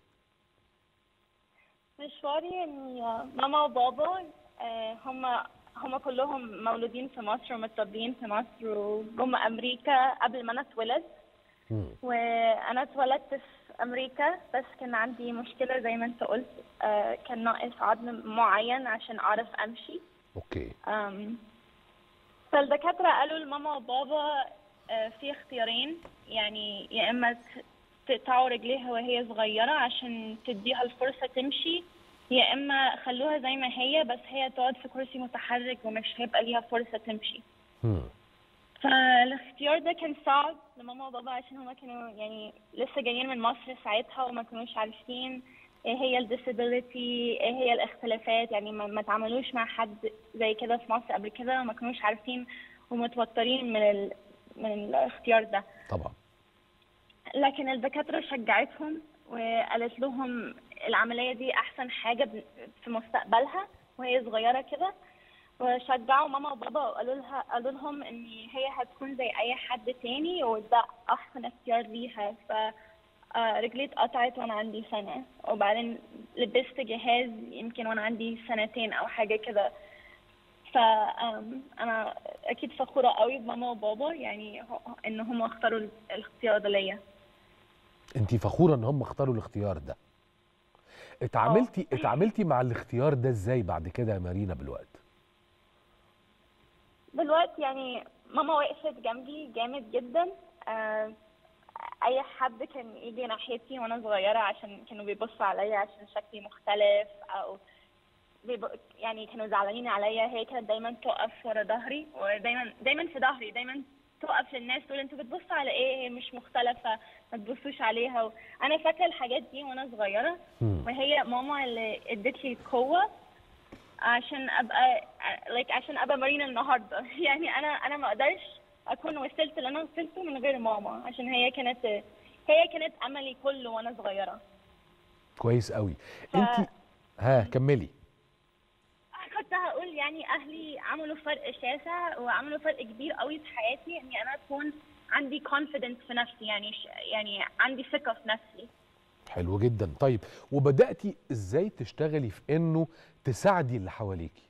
مشواري اني ماما وبابا آه، هما هما كلهم مولودين في مصر ومتربيين في مصر وجم امريكا قبل ما انا اتولد مم. وانا اتولدت في امريكا بس كان عندي مشكلة زي ما انت قلت آه، كان ناقص عظم معين عشان اعرف امشي اوكي أم، فالدكاترة قالوا لماما وبابا آه، في اختيارين يعني يا إما ت- تقطعوا رجليها وهي صغيرة عشان تديها الفرصة تمشي يا إما خلوها زي ما هي بس هي تقعد في كرسي متحرك ومش هيبقى ليها فرصة تمشي مم. فالاختيار ده كان صعب لماما وبابا عشان هما كانوا يعني لسه جايين من مصر ساعتها وما كانوش عارفين ايه هي الديسابيليتي ايه هي الاختلافات يعني ما, ما تعاملوش مع حد زي كده في مصر قبل كده وما كانوش عارفين ومتوترين من ال... من الاختيار ده طبعا لكن الدكاترة شجعتهم وقالت لهم العملية دي أحسن حاجة ب- في مستقبلها وهي صغيرة كده وشجعوا ماما وبابا وقالوا لها قالوا لهم إن هي هتكون زي أي حد تاني وده أحسن اختيار ليها ف آه، رجلي اتقطعت وأنا عندي سنة وبعدين لبست جهاز يمكن وأنا عندي سنتين أو حاجة كده فأنا أكيد فخورة قوي بماما وبابا يعني هو- إن هم اختاروا ال- الاختيار ده ليا انت فخوره ان هم اختاروا الاختيار ده اتعاملتي اتعاملتي مع الاختيار ده ازاي بعد كده يا مارينا بالوقت دلوقتي يعني ماما وقفت جنبي جامد جدا آه، اي حد كان يجي ناحيتي وانا صغيره عشان كانوا بيبصوا عليا عشان شكلي مختلف او بيب... يعني كانوا زعلانين عليا هي كانت دايما تقف ورا ظهري ودايما دايما في ظهري دايما تقف للناس تقول انتوا بتبصوا على ايه هي مش مختلفه ما تبصوش عليها و... انا فاكره الحاجات دي وانا صغيره مم. وهي ماما اللي ادت لي القوه عشان ابقى like عشان ابقى مارينا النهارده يعني انا انا ما اقدرش اكون وصلت اللي انا وصلته من غير ماما عشان هي كانت هي كانت املي كله وانا صغيره كويس قوي ف- انت ها كملي كنت هقول يعني اهلي عملوا فرق شاسع وعملوا فرق كبير قوي في حياتي اني انا اكون عندي confidence في نفسي يعني ش- يعني عندي ثقه في نفسي حلو جدا طيب وبداتي ازاي تشتغلي في انه تساعدي اللي حواليكي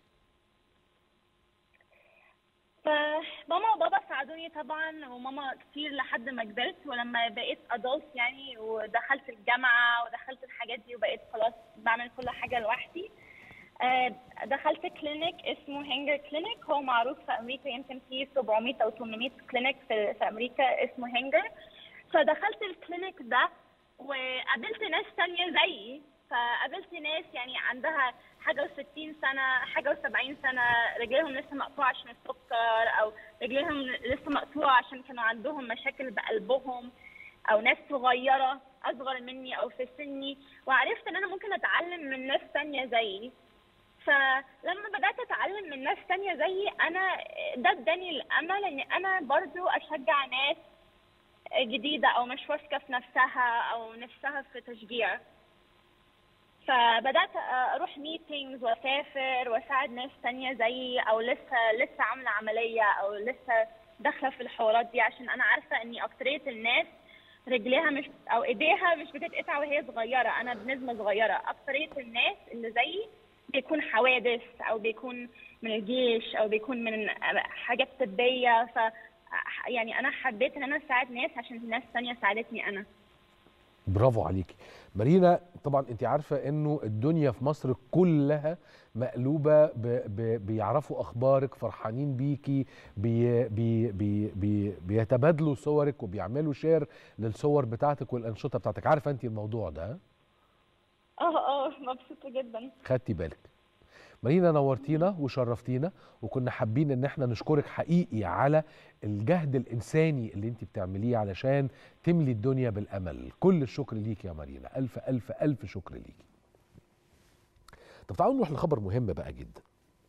فماما وبابا ساعدوني طبعا وماما كتير لحد ما كبرت ولما بقيت ادلت يعني ودخلت الجامعه ودخلت الحاجات دي وبقيت خلاص بعمل كل حاجه لوحدي آه، دخلت كلينيك اسمه هينجر كلينيك هو معروف في امريكا يمكن في 700 او 800 كلينيك في, في امريكا اسمه هينجر فدخلت الكلينيك ده وقابلت ناس تانية زيي فقابلت ناس يعني عندها حاجة وستين سنة حاجة وسبعين سنة رجليهم لسه مقطوعة عشان السكر أو رجليهم لسه مقطوعة عشان كانوا عندهم مشاكل بقلبهم أو ناس صغيرة أصغر مني أو في سني وعرفت إن أنا ممكن أتعلم من ناس تانية زيي فلما بدأت أتعلم من ناس تانية زيي أنا ده اداني الأمل إن أنا برضو أشجع ناس جديدة أو مش واثقة في نفسها أو نفسها في تشجيع فبدأت أروح ميتينجز وأسافر وأساعد ناس تانية زيي أو لسه لسه عاملة عملية أو لسه داخلة في الحوارات دي عشان أنا عارفة إني أكترية الناس رجليها مش او ايديها مش بتتقطع وهي صغيره انا بنسبه صغيره اكثريه الناس اللي زيي بيكون حوادث او بيكون من الجيش او بيكون من حاجات طبيه ف يعني انا حبيت ان انا اساعد ناس عشان ناس ثانيه ساعدتني انا برافو عليكي مارينا طبعا انت عارفه انه الدنيا في مصر كلها مقلوبه ب ب بيعرفوا اخبارك فرحانين بيكي بي بي بي بي بيتبادلوا صورك وبيعملوا شير للصور بتاعتك والانشطه بتاعتك عارفه انت الموضوع ده ها؟ اه اه مبسوطه جدا خدتي بالك مارينا نورتينا وشرفتينا وكنا حابين ان احنا نشكرك حقيقي على الجهد الانساني اللي انت بتعمليه علشان تملي الدنيا بالامل كل الشكر ليك يا مارينا الف الف الف شكر ليكي طب تعالوا نروح لخبر مهم بقى جدا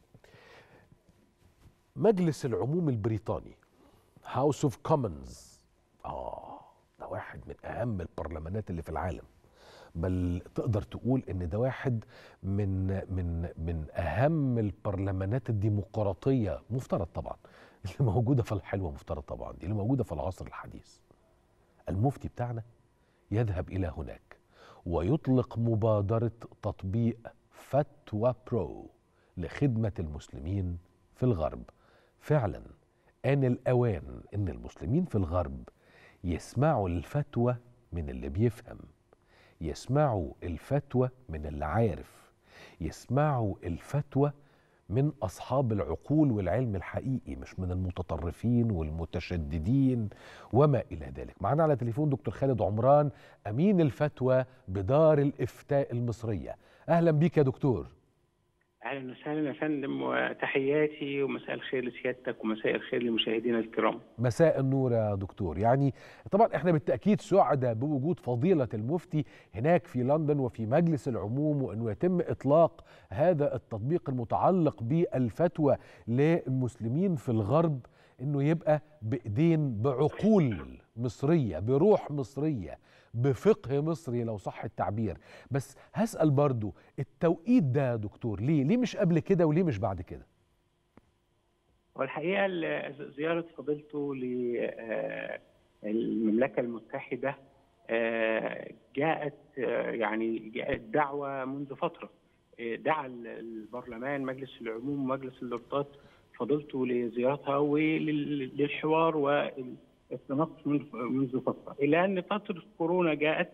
مجلس العموم البريطاني هاوس اوف كومنز اه ده واحد من اهم البرلمانات اللي في العالم بل تقدر تقول ان ده واحد من من من اهم البرلمانات الديمقراطيه مفترض طبعا اللي موجوده في الحلوه مفترض طبعا دي اللي موجوده في العصر الحديث المفتي بتاعنا يذهب الى هناك ويطلق مبادره تطبيق فتوى برو لخدمه المسلمين في الغرب فعلا آن الأوان إن المسلمين في الغرب يسمعوا الفتوى من اللي بيفهم يسمعوا الفتوى من اللي عارف يسمعوا الفتوى من أصحاب العقول والعلم الحقيقي مش من المتطرفين والمتشددين وما إلى ذلك معنا على تليفون دكتور خالد عمران أمين الفتوى بدار الإفتاء المصرية أهلا بيك يا دكتور اهلا وسهلا يا فندم وتحياتي ومساء الخير لسيادتك ومساء الخير لمشاهدينا الكرام. مساء النور يا دكتور يعني طبعا احنا بالتاكيد سعداء بوجود فضيله المفتي هناك في لندن وفي مجلس العموم وانه يتم اطلاق هذا التطبيق المتعلق بالفتوى للمسلمين في الغرب انه يبقى بايدين بعقول مصريه بروح مصريه بفقه مصري لو صح التعبير بس هسأل برضو التوقيت ده يا دكتور ليه ليه مش قبل كده وليه مش بعد كده والحقيقه زياره فضيلته للمملكه المتحده جاءت يعني جاءت دعوه منذ فتره دعا البرلمان مجلس العموم ومجلس اللوردات فضيلته لزيارتها وللحوار وال التنقص منذ فتره الى ان فتره كورونا جاءت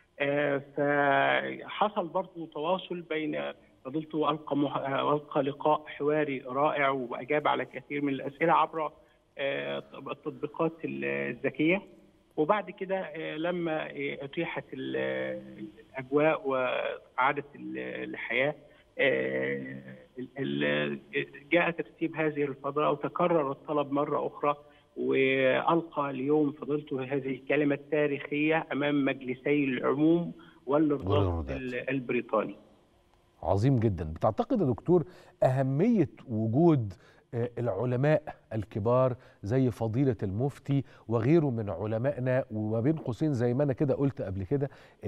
فحصل برضه تواصل بين فضيلته والقى والقى لقاء حواري رائع واجاب على كثير من الاسئله عبر التطبيقات الذكيه وبعد كده لما اتيحت الاجواء واعاده الحياه جاء ترتيب هذه الفتره وتكرر الطلب مره اخرى والقى اليوم فضيلته هذه الكلمه التاريخيه امام مجلسي العموم والارضاء البريطاني. عظيم جدا، بتعتقد يا دكتور اهميه وجود العلماء الكبار زي فضيله المفتي وغيره من علمائنا وما بين قوسين زي ما انا كده قلت قبل كده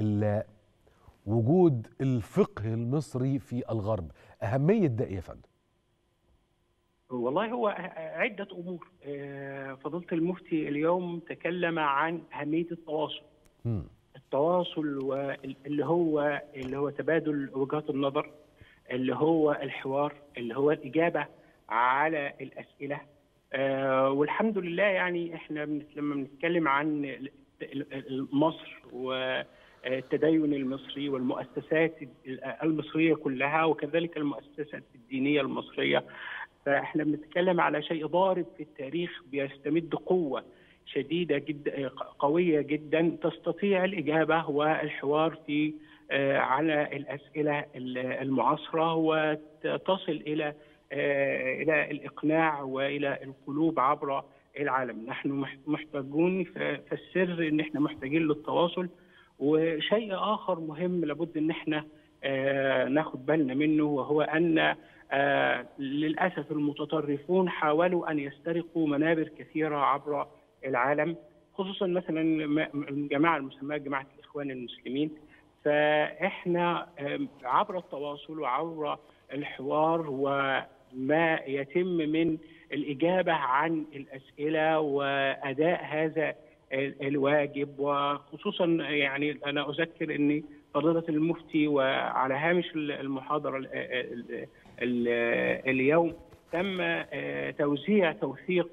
وجود الفقه المصري في الغرب، اهميه ده ايه يا فندم؟ والله هو عدة أمور فضيلة المفتي اليوم تكلم عن أهمية التواصل م. التواصل اللي هو اللي هو تبادل وجهات النظر اللي هو الحوار اللي هو الإجابة على الأسئلة والحمد لله يعني احنا لما بنتكلم عن مصر والتدين المصري والمؤسسات المصرية كلها وكذلك المؤسسات الدينية المصرية فاحنا بنتكلم على شيء ضارب في التاريخ بيستمد قوه شديده جدا قويه جدا تستطيع الاجابه والحوار في على الاسئله المعاصره وتصل الى الى الاقناع والى القلوب عبر العالم، نحن محتاجون في السر ان احنا محتاجين للتواصل وشيء اخر مهم لابد ان احنا ناخد بالنا منه وهو ان آه للاسف المتطرفون حاولوا ان يسترقوا منابر كثيره عبر العالم خصوصا مثلا الجماعه المسماه جماعه الاخوان المسلمين فاحنا آه عبر التواصل وعبر الحوار وما يتم من الاجابه عن الاسئله واداء هذا ال- الواجب وخصوصا يعني انا اذكر ان فضيله المفتي وعلى هامش ال- المحاضره ال- ال- ال- اليوم تم آه، توزيع توثيق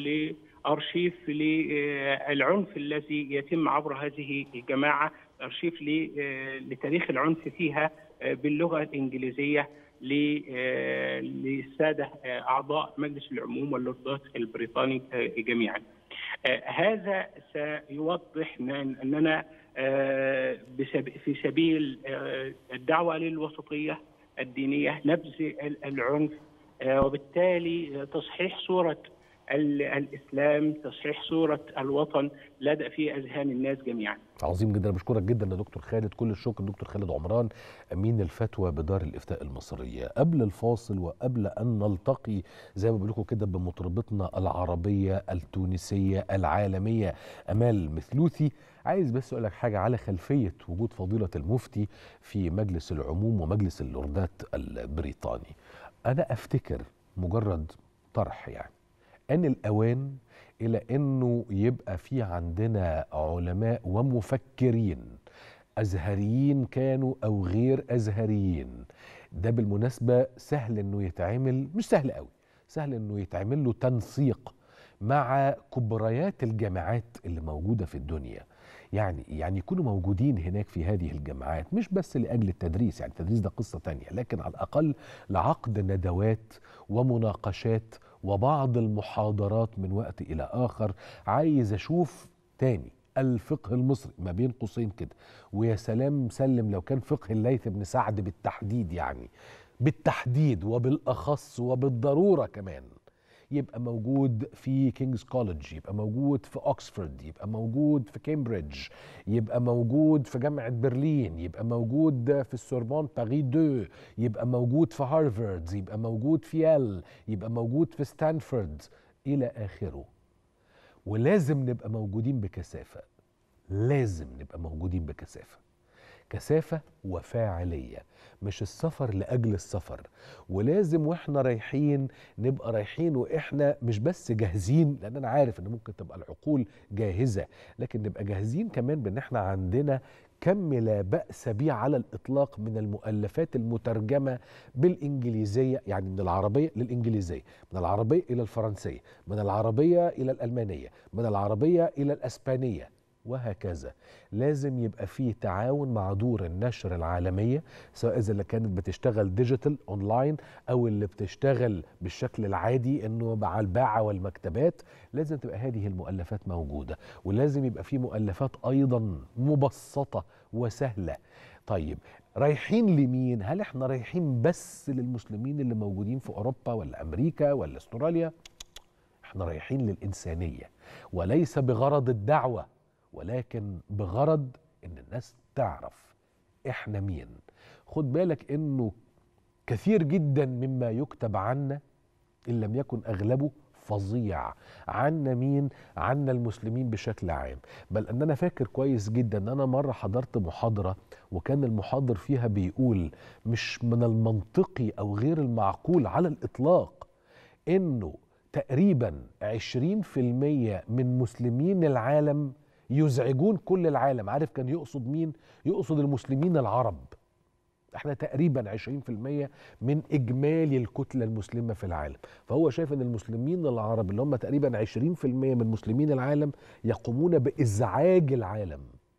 لارشيف للعنف الذي يتم عبر هذه الجماعه ارشيف ل- آه، لتاريخ العنف فيها آه، باللغه الانجليزيه ل- آه، للساده آه، اعضاء مجلس العموم واللوردات البريطاني آه، جميعا. آه، هذا سيوضح ان اننا آه، بسب- في سبيل آه، الدعوه للوسطيه الدينيه نبذ ال- العنف آه، وبالتالي آه، تصحيح صوره ال- الاسلام تصحيح صوره الوطن لدى في اذهان الناس جميعا. عظيم جدا بشكرك جدا يا دكتور خالد كل الشكر دكتور خالد عمران امين الفتوى بدار الافتاء المصريه قبل الفاصل وقبل ان نلتقي زي ما بقول لكم كده بمطربتنا العربيه التونسيه العالميه امال مثلوثي عايز بس اقول لك حاجه على خلفيه وجود فضيله المفتي في مجلس العموم ومجلس اللوردات البريطاني انا افتكر مجرد طرح يعني ان الاوان الى انه يبقى في عندنا علماء ومفكرين ازهريين كانوا او غير ازهريين ده بالمناسبه سهل انه يتعمل مش سهل قوي سهل انه يتعمل له تنسيق مع كبريات الجامعات اللي موجوده في الدنيا يعني يعني يكونوا موجودين هناك في هذه الجامعات مش بس لاجل التدريس يعني التدريس ده قصه تانية لكن على الاقل لعقد ندوات ومناقشات وبعض المحاضرات من وقت الى اخر عايز اشوف تاني الفقه المصري ما بين قوسين كده ويا سلام سلم لو كان فقه الليث بن سعد بالتحديد يعني بالتحديد وبالاخص وبالضروره كمان يبقى موجود في كينجز كوليدج يبقى موجود في اوكسفورد يبقى موجود في كامبريدج يبقى موجود في جامعه برلين يبقى موجود في السوربون باري 2 يبقى موجود في هارفارد يبقى موجود في يال يبقى موجود في ستانفورد الى اخره ولازم نبقى موجودين بكثافه لازم نبقى موجودين بكثافه كثافه وفاعليه مش السفر لاجل السفر ولازم واحنا رايحين نبقى رايحين واحنا مش بس جاهزين لان انا عارف ان ممكن تبقى العقول جاهزه لكن نبقى جاهزين كمان بان احنا عندنا كم لا بأس به على الإطلاق من المؤلفات المترجمة بالإنجليزية يعني من العربية للإنجليزية من العربية إلى الفرنسية من العربية إلى الألمانية من العربية إلى الأسبانية وهكذا لازم يبقى فيه تعاون مع دور النشر العالمية سواء إذا اللي كانت بتشتغل ديجيتال أونلاين أو اللي بتشتغل بالشكل العادي إنه مع الباعة والمكتبات لازم تبقى هذه المؤلفات موجودة ولازم يبقى فيه مؤلفات أيضا مبسطة وسهلة طيب رايحين لمين؟ هل احنا رايحين بس للمسلمين اللي موجودين في أوروبا ولا أمريكا ولا أستراليا؟ احنا رايحين للإنسانية وليس بغرض الدعوة ولكن بغرض ان الناس تعرف احنا مين خد بالك انه كثير جدا مما يكتب عنا ان لم يكن اغلبه فظيع عنا مين عنا المسلمين بشكل عام بل ان انا فاكر كويس جدا ان انا مره حضرت محاضره وكان المحاضر فيها بيقول مش من المنطقي او غير المعقول على الاطلاق انه تقريبا 20% من مسلمين العالم يزعجون كل العالم عارف كان يقصد مين يقصد المسلمين العرب احنا تقريبا 20% من اجمالي الكتله المسلمه في العالم فهو شايف ان المسلمين العرب اللي هم تقريبا 20% من مسلمين العالم يقومون بازعاج العالم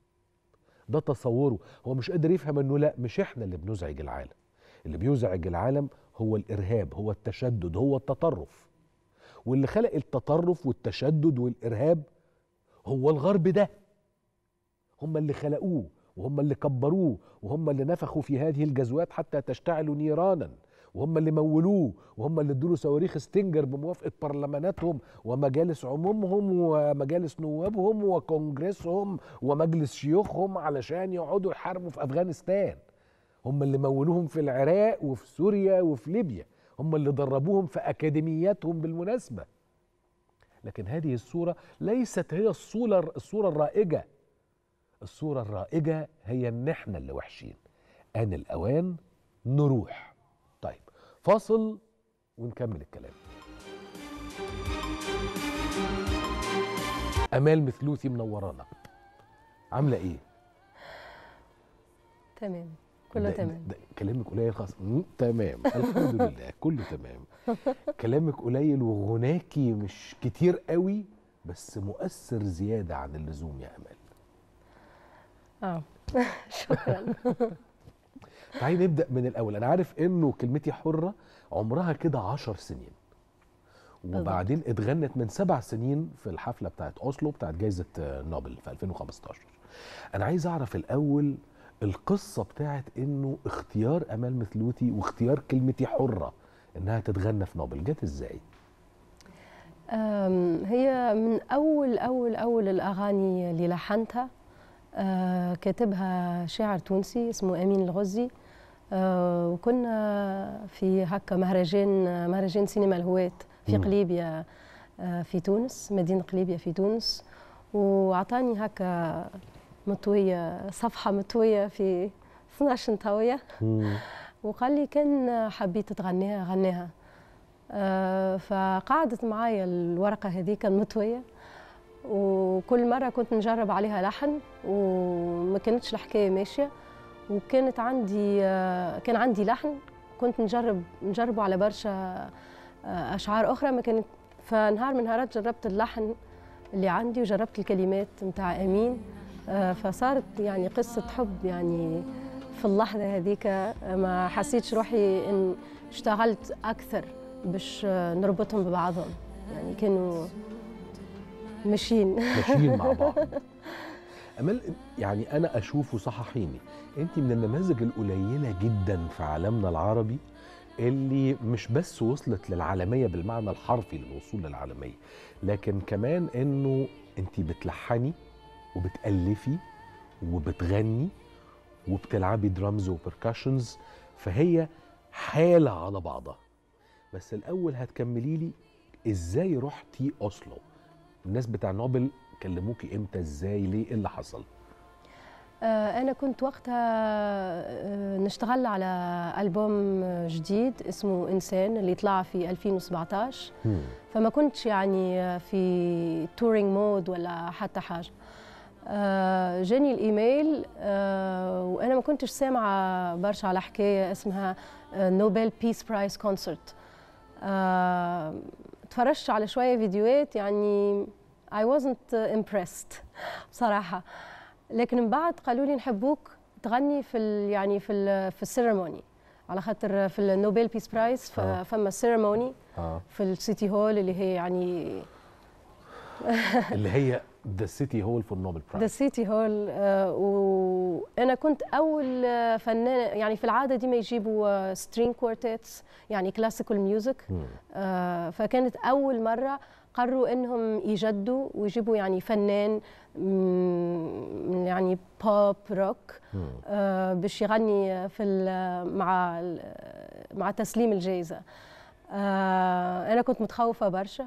ده تصوره هو مش قادر يفهم انه لا مش احنا اللي بنزعج العالم اللي بيزعج العالم هو الارهاب هو التشدد هو التطرف واللي خلق التطرف والتشدد والارهاب هو الغرب ده هم اللي خلقوه وهم اللي كبروه وهم اللي نفخوا في هذه الجزوات حتى تشتعل نيرانا وهم اللي مولوه وهم اللي ادوا صواريخ ستينجر بموافقه برلماناتهم ومجالس عمومهم ومجالس نوابهم وكونجرسهم ومجلس شيوخهم علشان يقعدوا يحاربوا في افغانستان هم اللي مولوهم في العراق وفي سوريا وفي ليبيا هم اللي دربوهم في اكاديمياتهم بالمناسبه لكن هذه الصورة ليست هي الصورة الصورة الرائجة الصورة الرائجة هي ان احنا اللي وحشين آن الأوان نروح طيب فاصل ونكمل الكلام امال مثلوثي منورانا عامله ايه تمام كله ده- تمام ده كلامك قليل خالص مم، تمام الحمد لله كله تمام كلامك قليل وغناكي مش كتير قوي بس مؤثر زياده عن اللزوم يا امال اه شكرا تعالي نبدا من الاول انا عارف انه كلمتي حره عمرها كده عشر سنين وبعدين اتغنت من سبع سنين في الحفله بتاعت اوسلو بتاعت جائزه آه، نوبل في 2015 انا عايز اعرف الاول القصه بتاعت انه اختيار امال مثلوثي واختيار كلمتي حره انها تتغنى في نوبل جت ازاي أم، هي من أول أول أول الأغاني اللي لحنتها أه، كاتبها شاعر تونسي اسمه أمين الغزي أه، وكنا في هكا مهرجان مهرجان سينما الهواة في مم. قليبية أه، في تونس مدينة قليبية في تونس وعطاني هكا مطوية صفحة مطوية في 12 طاوية وقال لي كان حبيت تغنيها غنيها آه، فقعدت معايا الورقة هذيك المطوية وكل مرة كنت نجرب عليها لحن وما كانتش الحكاية ماشية وكانت عندي آه، كان عندي لحن كنت نجرب نجربه على برشا آه، أشعار أخرى ما كانت فنهار من نهارات جربت اللحن اللي عندي وجربت الكلمات متاع أمين آه، فصارت يعني قصة حب يعني في اللحظة هذيك آه، ما حسيتش روحي إن اشتغلت أكثر باش آه، نربطهم ببعضهم يعني كانوا ماشيين ماشيين مع بعض امال يعني انا اشوفه صححيني انت من النماذج القليله جدا في عالمنا العربي اللي مش بس وصلت للعالميه بالمعنى الحرفي للوصول للعالميه لكن كمان انه انت بتلحني وبتالفي وبتغني وبتلعبي درامز وبركاشنز فهي حاله على بعضها بس الاول هتكملي لي ازاي رحتي اوسلو الناس بتاع نوبل كلموكي امتى ازاي ليه ايه اللي حصل آه، أنا كنت وقتها آه، نشتغل على ألبوم جديد اسمه إنسان اللي طلع في 2017 فما كنتش يعني في تورينج مود ولا حتى حاجة آه، جاني الإيميل آه، وأنا ما كنتش سامعة برشا على حكاية اسمها نوبل بيس برايز كونسرت تفرجت على شوية فيديوهات يعني I wasn't impressed بصراحة لكن من بعد قالوا لي نحبوك تغني في ال يعني في ال في السيرموني على خاطر في النوبل بيس برايز آه. فما سيرموني اه في السيتي هول اللي هي يعني اللي هي ذا سيتي هول فور نوبل ذا برايز سيتي هول وانا كنت اول آه، فنانه يعني في العاده ديما يجيبوا سترينج كوارتيتس يعني كلاسيكال ميوزك فكانت اول مره قرروا انهم يجدوا ويجيبوا يعني فنان مم، يعني بوب روك آه، باش يغني في ال- مع ال- مع تسليم الجائزه آه، انا كنت متخوفه برشا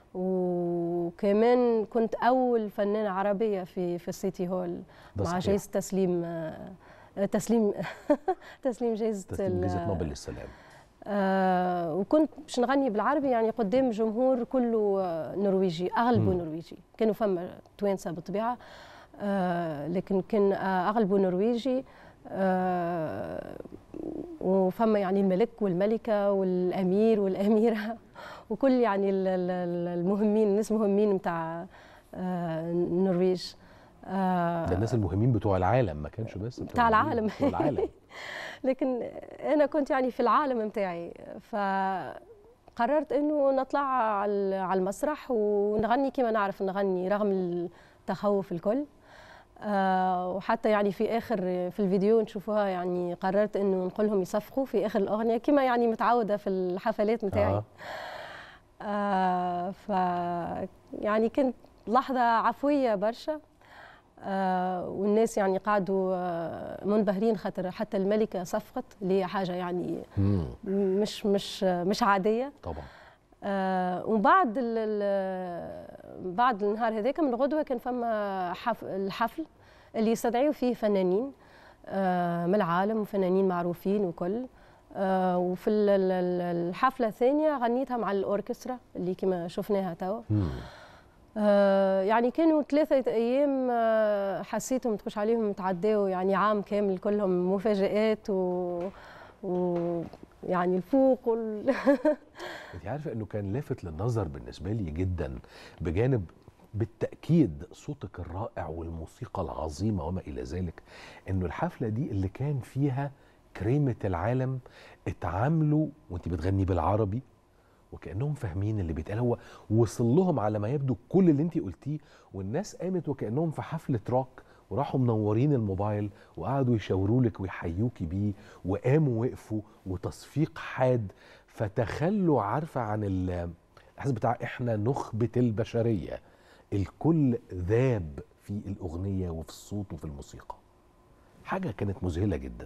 وكمان كنت اول فنانه عربيه في في السيتي هول ده مع صحيح. جائزه تسليم آه، تسليم تسليم جائزه تسليم ال- جائزه نوبل للسلام آه وكنت باش نغني بالعربي يعني قدام جمهور كله آه، نرويجي اغلبه مم. نرويجي كانوا فما توانسه بالطبيعه آه لكن كان آه اغلبه نرويجي آه وفما يعني الملك والملكه والامير والاميره وكل يعني ال- ال- ال- المهمين الناس مهمين نتاع آه النرويج آه ده الناس المهمين بتوع العالم ما كانش بس بتاع العالم. بتوع العالم لكن انا كنت يعني في العالم متاعي فقررت انه نطلع على على المسرح ونغني كما نعرف نغني رغم التخوف الكل آه وحتى يعني في اخر في الفيديو نشوفوها يعني قررت انه نقول لهم يصفقوا في اخر الاغنيه كما يعني متعوده في الحفلات متاعي آه. آه ف يعني كانت لحظة عفوية برشا آه والناس يعني قعدوا آه منبهرين خاطر حتى الملكة صفقت اللي هي حاجة يعني مم. مش مش مش عادية طبعا آه وبعد ال- ال- بعد النهار هذاك من الغدوة كان فما حف الحفل اللي يستدعيوا فيه فنانين آه من العالم وفنانين معروفين وكل آه وفي ال- ال- ال- الحفلة الثانية غنيتها مع الأوركسترا اللي كما شفناها توا مم. آه يعني كانوا ثلاثة أيام آه حسيتهم تخش عليهم تعداوا يعني عام كامل كلهم مفاجآت و, و يعني الفوق وال... انت عارفه انه كان لافت للنظر بالنسبه لي جدا بجانب بالتاكيد صوتك الرائع والموسيقى العظيمه وما الى ذلك انه الحفله دي اللي كان فيها كريمه العالم اتعاملوا وانت بتغني بالعربي وكانهم فاهمين اللي بيتقال هو وصل لهم على ما يبدو كل اللي انت قلتيه والناس قامت وكانهم في حفله روك وراحوا منورين الموبايل وقعدوا يشاوروا لك ويحيوكي بيه وقاموا وقفوا وتصفيق حاد فتخلوا عارفه عن الاحساس بتاع احنا نخبه البشريه الكل ذاب في الاغنيه وفي الصوت وفي الموسيقى حاجه كانت مذهله جدا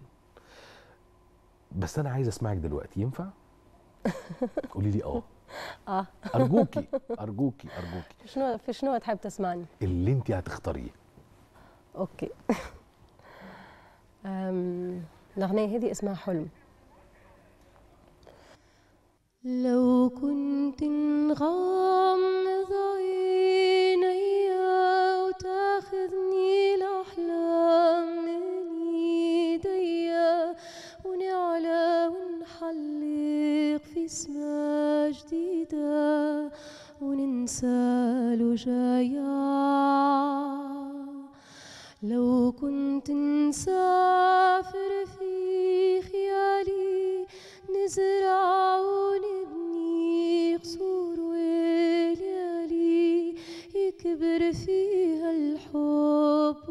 بس انا عايز اسمعك دلوقتي ينفع قولي لي اه اه ارجوكي ارجوكي ارجوكي شنو في شنو تحب تسمعني؟ اللي انت هتختاريه اوكي أم، الأغنية هذه اسمها حلم لو كنت نغمض عيني وتاخذني الأحلام من ايديا ونعلى ونحلق في سما جديدة وننسى الوجايا لو كنت نسافر في خيالي نزرع ونبني قصور وليالي يكبر فيها الحب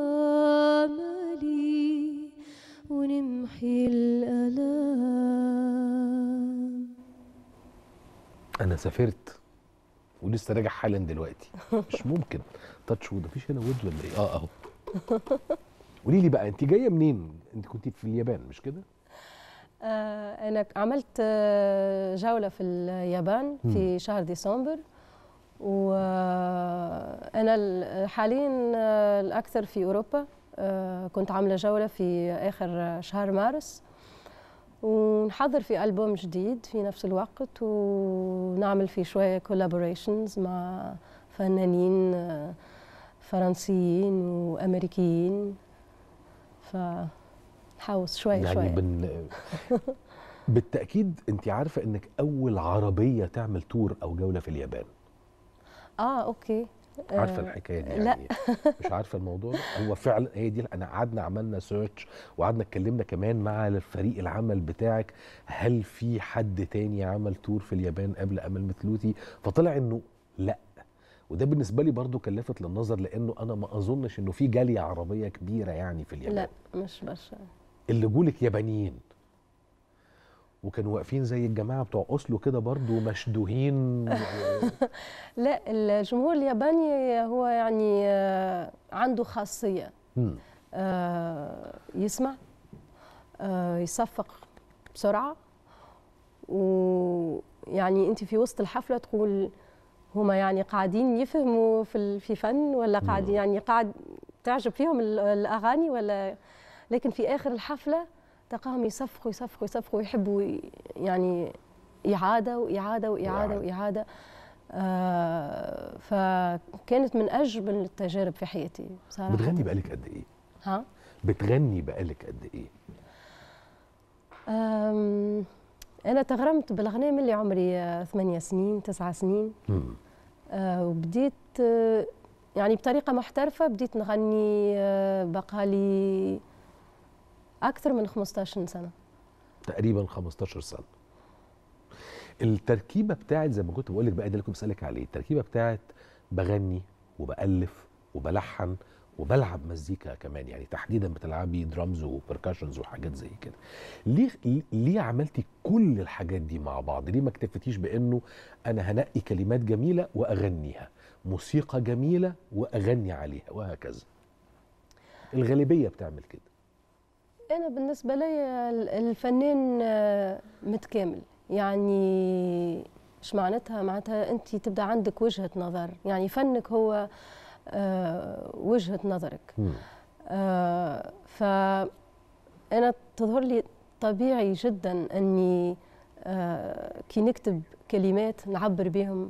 وآمالي ونمحي الآلام انا سافرت ولسه راجع حالا دلوقتي مش ممكن تاتش وود مفيش هنا وود ولا ايه اه اهو قولي لي بقى انت جايه منين انت كنت في اليابان مش كده آه، أنا عملت آه، جولة في اليابان في شهر ديسمبر وأنا ال- حاليا آه، الأكثر في أوروبا آه، كنت عاملة جولة في آخر شهر مارس ونحضر في ألبوم جديد في نفس الوقت ونعمل فيه شوية collaborations مع فنانين آه، فرنسيين وأمريكيين فنحوس شوية يعني شوية بن... بالتاكيد انت عارفه انك اول عربيه تعمل تور او جوله في اليابان اه اوكي عارفه آه، الحكايه دي لا. يعني مش عارفه الموضوع ده هو فعلا هي دي انا قعدنا عملنا سيرش وقعدنا اتكلمنا كمان مع فريق العمل بتاعك هل في حد تاني عمل تور في اليابان قبل امل مثلوتي فطلع انه لا وده بالنسبه لي برضو كان لافت للنظر لانه انا ما اظنش انه في جاليه عربيه كبيره يعني في اليابان لا مش برشا اللي جولك يابانيين وكانوا واقفين زي الجماعه بتوع اوسلو كده برضو مشدوهين لا الجمهور الياباني هو يعني آه، عنده خاصية مم. آه، يسمع آه، يصفق بسرعة ويعني انت في وسط الحفلة تقول هما يعني قاعدين يفهموا في ال- في فن ولا قاعدين يعني قاعد تعجب فيهم ال- الاغاني ولا لكن في اخر الحفلة تلقاهم يصفقوا يصفقوا يصفقوا ويحبوا ي- يعني إعادة وإعادة وإعادة وإعادة. وإعادة آه فكانت من أجمل التجارب في حياتي بصراحة بتغني بقالك قد ايه ها بتغني بقالك قد ايه أم، أنا تغرمت بالأغنية من اللي عمري آه، ثمانية سنين تسعة سنين مم. آه، وبديت آه، يعني بطريقة محترفة بديت نغني آه، بقالي أكثر من 15 سنة تقريبا 15 سنه التركيبه بتاعت زي ما كنت بقول لك بقى ده اللي كنت بسالك عليه التركيبه بتاعت بغني وبالف وبلحن وبلعب مزيكا كمان يعني تحديدا بتلعبي درامز وبركاشنز وحاجات زي كده ليه ليه عملتي كل الحاجات دي مع بعض ليه ما اكتفيتيش بانه انا هنقي كلمات جميله واغنيها موسيقى جميله واغني عليها وهكذا الغالبيه بتعمل كده أنا بالنسبة لي ال- الفنان آه، متكامل يعني مش معناتها معناتها أنت تبدأ عندك وجهة نظر يعني فنك هو آه، وجهة نظرك مم. آه، فأنا تظهر لي طبيعي جدا أني آه، كي نكتب كلمات نعبر بهم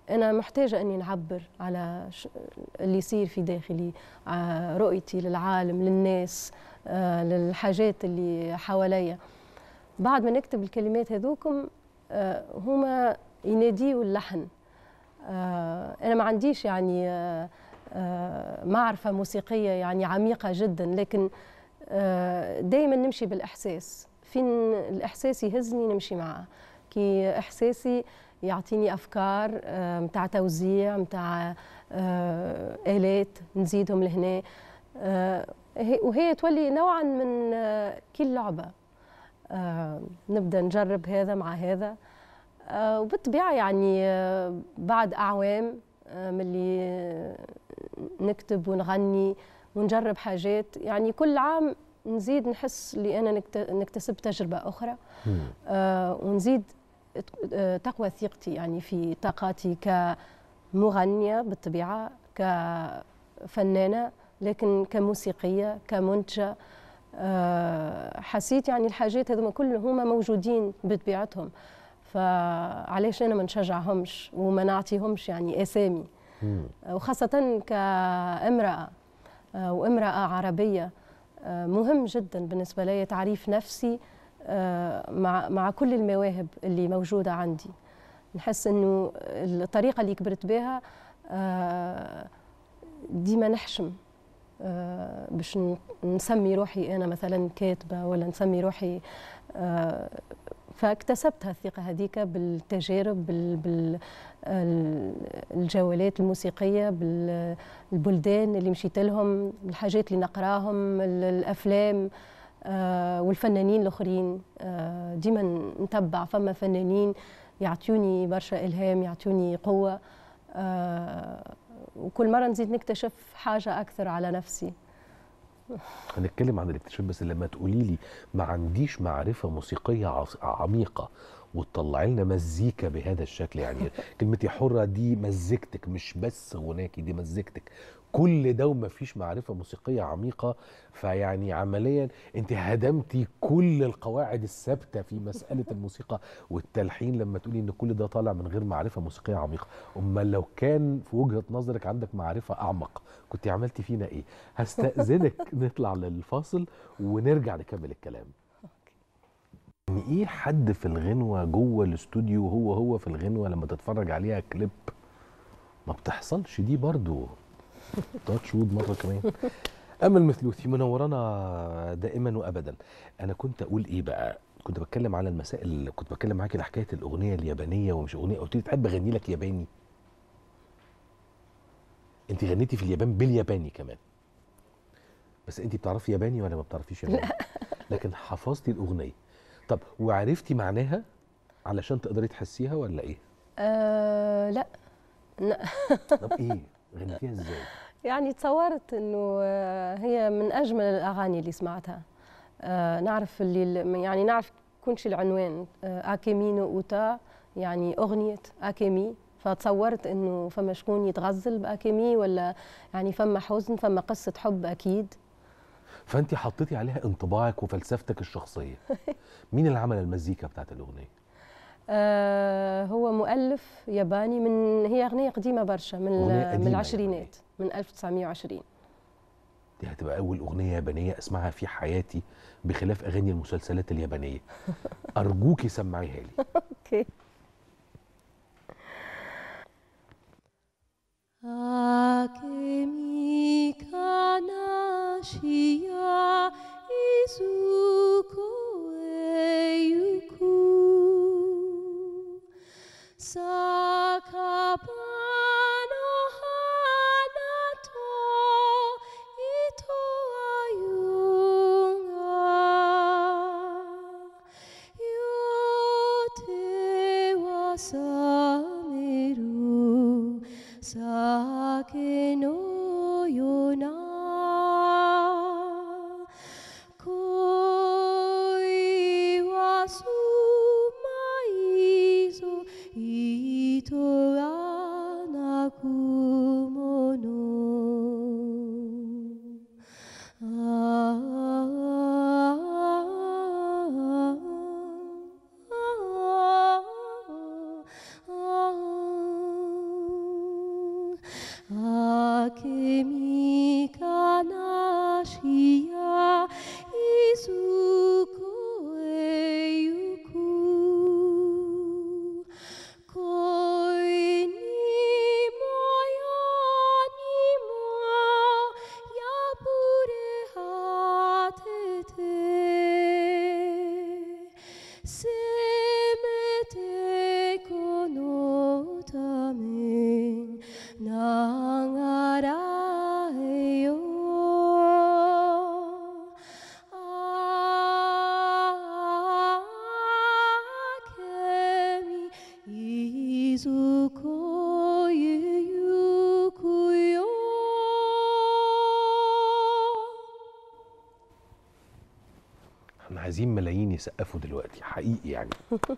انا محتاجه اني نعبر على اللي يصير في داخلي رؤيتي للعالم للناس للحاجات اللي حواليا بعد ما نكتب الكلمات هذوكم هما يناديوا اللحن انا ما عنديش يعني معرفه موسيقيه يعني عميقه جدا لكن دائما نمشي بالاحساس فين الاحساس يهزني نمشي معاه كي احساسي يعطيني افكار متاع توزيع متاع الات نزيدهم لهنا وهي تولي نوعا من كل لعبه نبدا نجرب هذا مع هذا وبالطبيعه يعني بعد اعوام ملي نكتب ونغني ونجرب حاجات يعني كل عام نزيد نحس اللي انا نكتسب تجربه اخرى آه ونزيد تقوى ثقتي يعني في طاقاتي كمغنيه بالطبيعه كفنانه لكن كموسيقيه كمنتجه آه حسيت يعني الحاجات هذوما كلهم هما موجودين بطبيعتهم فعليش انا ما نشجعهمش وما نعطيهمش يعني اسامي وخاصه كامراه وامراه عربيه مهم جدا بالنسبه لي تعريف نفسي مع مع كل المواهب اللي موجوده عندي نحس انه الطريقه اللي كبرت بها ديما نحشم باش نسمي روحي انا مثلا كاتبه ولا نسمي روحي فاكتسبت الثقه هذيك بالتجارب بالجولات الموسيقيه بالبلدان اللي مشيت لهم الحاجات اللي نقراهم الافلام والفنانين الاخرين ديما نتبع فما فنانين يعطوني برشا الهام يعطوني قوه وكل مره نزيد نكتشف حاجه اكثر على نفسي هنتكلم عن الاكتشاف بس لما تقولي لي ما عنديش معرفه موسيقيه عميقه وتطلعي لنا مزيكا بهذا الشكل يعني كلمه يا حره دي مزيكتك مش بس غناكي دي مزيكتك كل ده وما فيش معرفه موسيقيه عميقه فيعني عمليا انت هدمتي كل القواعد الثابته في مساله الموسيقى والتلحين لما تقولي ان كل ده طالع من غير معرفه موسيقيه عميقه امال لو كان في وجهه نظرك عندك معرفه اعمق كنت عملتي فينا ايه هستاذنك نطلع للفاصل ونرجع نكمل الكلام يعني ايه حد في الغنوه جوه الاستوديو هو هو في الغنوه لما تتفرج عليها كليب ما بتحصلش دي برضو تاتش وود مره كمان امل مثلوثي منورانا دائما وابدا انا كنت اقول ايه بقى كنت بتكلم على المسائل كنت بتكلم معاكي حكايه الاغنيه اليابانيه ومش اغنيه قلت لي تحب اغني لك ياباني انت غنيتي في اليابان بالياباني كمان بس انت بتعرفي ياباني ولا ما بتعرفيش ياباني لكن حفظتي الاغنيه طب وعرفتي معناها علشان تقدري تحسيها ولا ايه أه لا لا طب ايه غنيتيها ازاي يعني تصورت انه هي من اجمل الاغاني اللي سمعتها آه نعرف اللي يعني نعرف كونش العنوان آه اكيمينو اوتا يعني اغنيه اكيمي فتصورت انه فما شكون يتغزل باكيمي ولا يعني فما حزن فما قصه حب اكيد فانت حطيتي عليها انطباعك وفلسفتك الشخصيه مين اللي عمل المزيكا بتاعت الاغنيه آه هو مؤلف ياباني من هي اغنيه قديمه برشا من من العشرينات من 1920 دي هتبقى اول اغنيه يابانيه اسمعها في حياتي بخلاف اغاني المسلسلات اليابانيه ارجوكي سمعيها لي اوكي 明けみ悲しやいずこへゆく酒場の花と糸はゆが夜手は覚める酒のような恋はすまいぞ糸は泣くものああ kemi kanashia izuko eyuku koini moya ni mo ya pure hatete semete kono tamen nangarayo akemi izuko yuyukuyo احنا عايزين ملايين يسقفوا دلوقتي حقيقي يعني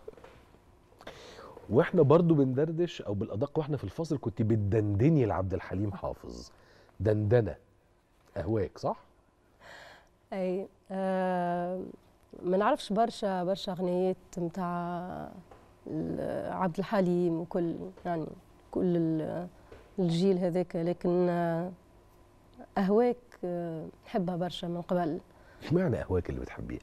واحنا برضو بندردش او بالادق واحنا في الفاصل كنت بتدندني لعبد الحليم حافظ دندنه اهواك صح اي آه ما نعرفش برشا برشا اغنيات نتاع عبد الحليم وكل يعني كل ال- الجيل هذاك لكن آه، اهواك آه، نحبها برشا من قبل اشمعنى اهواك اللي بتحبيها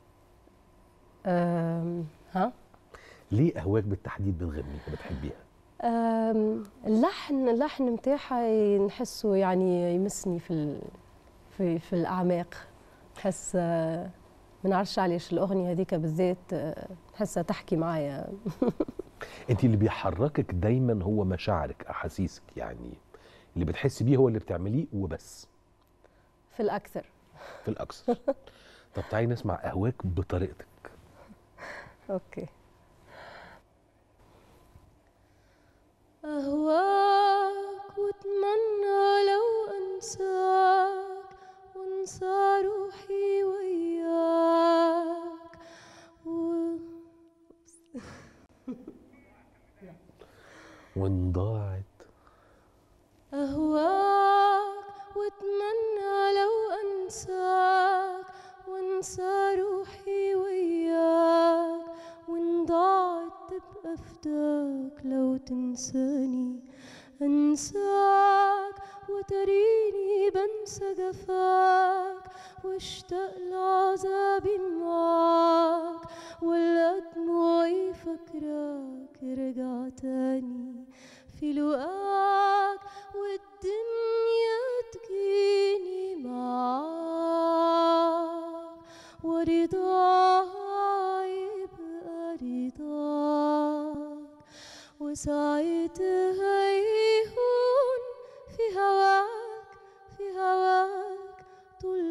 آم، ها ليه اهواك بالتحديد بتغنيها بتحبيها آم، اللحن اللحن نتاعها نحسه يعني يمسني في ال... في في الاعماق نحس آه، ما نعرفش علاش الاغنيه هذيك بالذات آه، نحسها تحكي معايا انت اللي بيحركك دايما هو مشاعرك احاسيسك يعني اللي بتحسي بيه هو اللي بتعمليه وبس في الاكثر في الاكثر طب تعالي نسمع اهواك بطريقتك اوكي اهواك واتمنى لو انساك وانسى روحي وياك و... وان ضاعت أهواك واتمنى لو أنساك وانسى روحي وياك وإن ضاعت تبقى فداك لو تنساني أنساك وتريني بنسى جفاك واشتاق لعذابي معاك ولا دموعي فكراك رجع تاني في لقاك والدنيا تجيني معاك ورضاها يبقى رضاك وساعتها يهون في هواك في هواك طول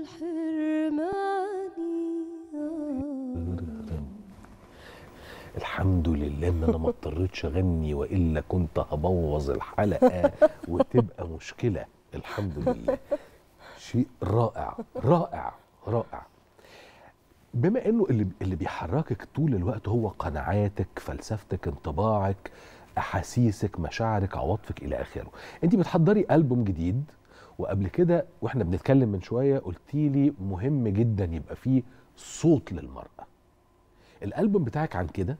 حرماني الحمد لله ان انا ما اضطريتش اغني والا كنت هبوظ الحلقه وتبقى مشكله الحمد لله شيء رائع رائع رائع بما انه اللي اللي بيحركك طول الوقت هو قناعاتك فلسفتك انطباعك احاسيسك مشاعرك عواطفك الى اخره انت بتحضري البوم جديد وقبل كده واحنا بنتكلم من شويه قلتي لي مهم جدا يبقى فيه صوت للمراه الالبوم بتاعك عن كده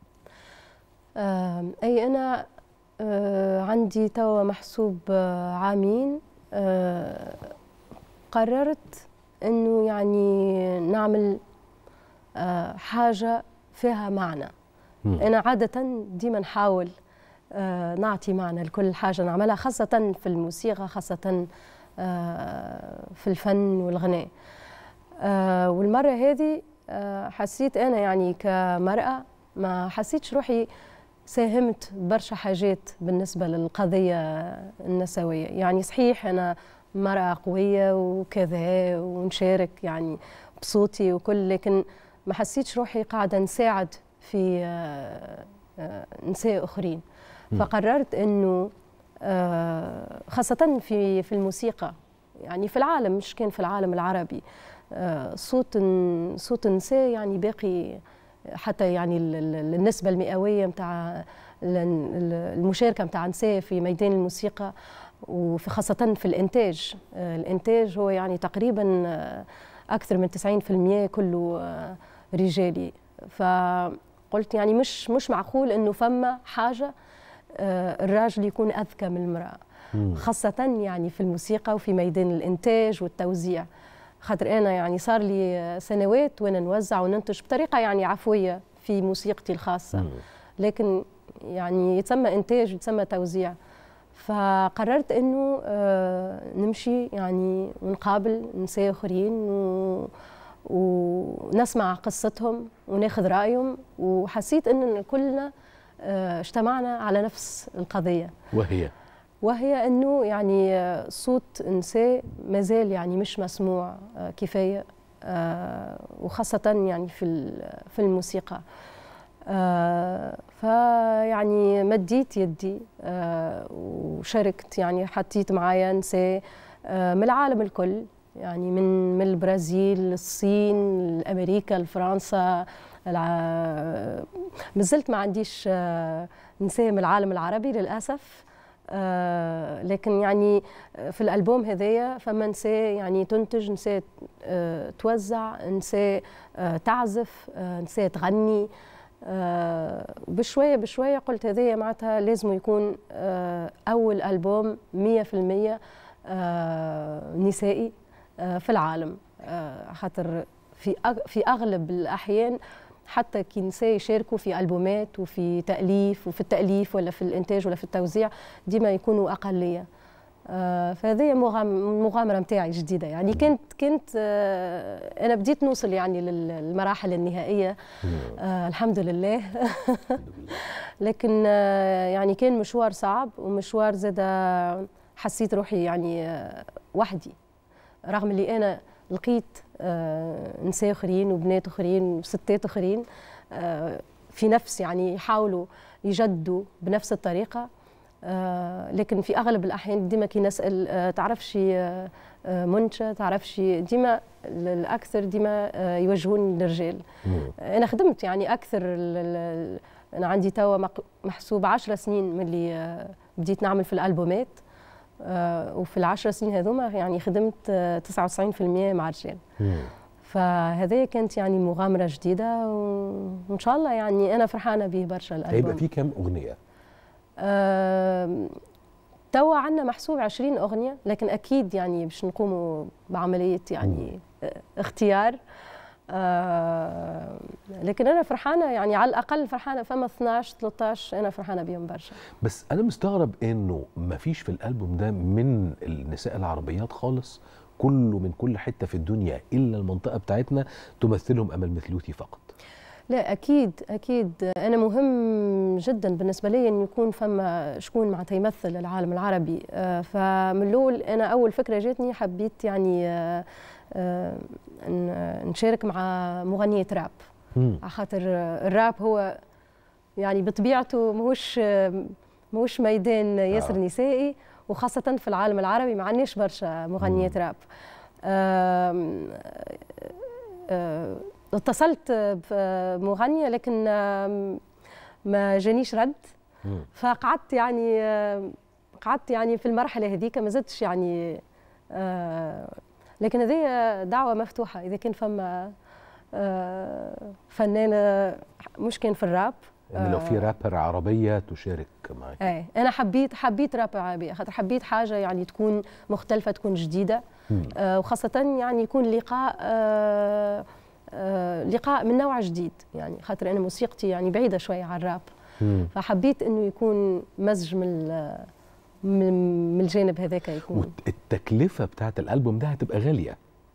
آم، أي أنا آه، عندي توا محسوب آه، عامين آه، قررت أنه يعني نعمل آه، حاجة فيها معنى مم. أنا عادة ديما نحاول آه، نعطي معنى لكل حاجة نعملها خاصة في الموسيقى خاصة آه، في الفن والغناء آه، والمرة هذه آه، حسيت أنا يعني كمرأة ما حسيتش روحي ساهمت برشا حاجات بالنسبة للقضية النسوية يعني صحيح أنا مرأة قوية وكذا ونشارك يعني بصوتي وكل لكن ما حسيتش روحي قاعدة نساعد في آه، آه، نساء أخرين مم. فقررت أنه آه، خاصة في في الموسيقى يعني في العالم مش كان في العالم العربي آه، صوت الن- صوت النساء يعني باقي حتى يعني ال- ال- النسبة المئوية متاع المشاركة متاع النساء في ميدان الموسيقى وفي خاصة في الإنتاج آه، الإنتاج هو يعني تقريبا آه، أكثر من 90% كله آه، رجالي فقلت يعني مش مش معقول إنه فما حاجة آه، الراجل يكون اذكى من المراه مم. خاصة يعني في الموسيقى وفي ميدان الإنتاج والتوزيع خاطر أنا يعني صار لي سنوات وأنا نوزع وننتج بطريقة يعني عفوية في موسيقتي الخاصة مم. لكن يعني يتسمى إنتاج يتسمى توزيع فقررت انه آه، نمشي يعني ونقابل نساء اخرين و... ونسمع قصتهم وناخذ رايهم وحسيت ان كلنا آه، اجتمعنا على نفس القضيه وهي وهي انه يعني آه، صوت نساء مازال يعني مش مسموع آه، كفايه آه، وخاصه يعني في ال- في الموسيقى آه، فيعني مديت يدي آه، وشاركت يعني حطيت معايا نساء آه، من العالم الكل يعني من من البرازيل الصين امريكا فرنسا الع... مازلت ما عنديش آه، نساء من العالم العربي للاسف آه، لكن يعني في الالبوم هذايا فما نساء يعني تنتج نساء آه، توزع نساء آه، تعزف آه، نساء تغني آه، بشويه بشويه قلت هذايا معناتها لازم يكون آه، اول البوم 100% آه، نسائي آه، في العالم آه، خاطر في أغ- في اغلب الاحيان حتى كي نساء يشاركوا في البومات وفي تاليف وفي التاليف ولا في الانتاج ولا في التوزيع ديما يكونوا اقليه آه، فهذه مغام- مغامره متاعي جديده يعني كنت كنت آه، انا بديت نوصل يعني لل- للمراحل النهائيه آه الحمد لله لكن آه يعني كان مشوار صعب ومشوار زاد حسيت روحي يعني آه وحدي رغم اللي انا لقيت آه نساء اخرين وبنات اخرين وستات اخرين آه في نفس يعني يحاولوا يجدوا بنفس الطريقه آه لكن في اغلب الاحيان ديما كي نسال آه تعرفش آه آه منشا تعرفش ديما الاكثر ديما آه يوجهون للرجال مم. انا خدمت يعني اكثر ال- ال- انا عندي توا مق- محسوب عشر سنين من اللي آه، بديت نعمل في الالبومات آه، وفي العشر سنين هذوما يعني خدمت آه، 99% مع رجال مم. فهذه كانت يعني مغامره جديده و- وان شاء الله يعني انا فرحانه به برشا الالبوم هيبقى في كام اغنيه آم، توا عندنا محسوب 20 أغنية لكن أكيد يعني باش نقوموا بعملية يعني آه، اختيار آه، لكن أنا فرحانة يعني على الأقل فرحانة فما 12 13 أنا فرحانة بيهم برشا بس انا مستغرب انه ما فيش في الالبوم ده من النساء العربيات خالص كله من كل حته في الدنيا الا المنطقه بتاعتنا تمثلهم امل مثلوتي فقط لا أكيد أكيد أنا مهم جدا بالنسبة لي أن يكون فما شكون معناتها يمثل العالم العربي آه، فمن الأول أنا أول فكرة جاتني حبيت يعني آه، آه، ن- نشارك مع مغنية راب مم. على خاطر الراب هو يعني بطبيعته ماهوش ماهوش ميدان ياسر آه. نسائي وخاصة في العالم العربي ما عندناش برشا مغنيات راب آم، آه، اتصلت بمغنية لكن آم، ما جانيش رد مم. فقعدت يعني آم، قعدت يعني في المرحلة هذيك ما زدتش يعني آه، لكن هذه دعوة مفتوحة إذا كان فما آه، فنانة مش كان في الراب ان لو في رابر عربيه تشارك معاك ايه انا حبيت حبيت راب عربي خاطر حبيت حاجه يعني تكون مختلفه تكون جديده مم. آه وخاصه يعني يكون لقاء آه آه لقاء من نوع جديد يعني خاطر انا موسيقتي يعني بعيده شويه عن الراب مم. فحبيت انه يكون مزج من ال- من من الجانب هذاك يكون والتكلفه بتاعت الالبوم ده هتبقى غاليه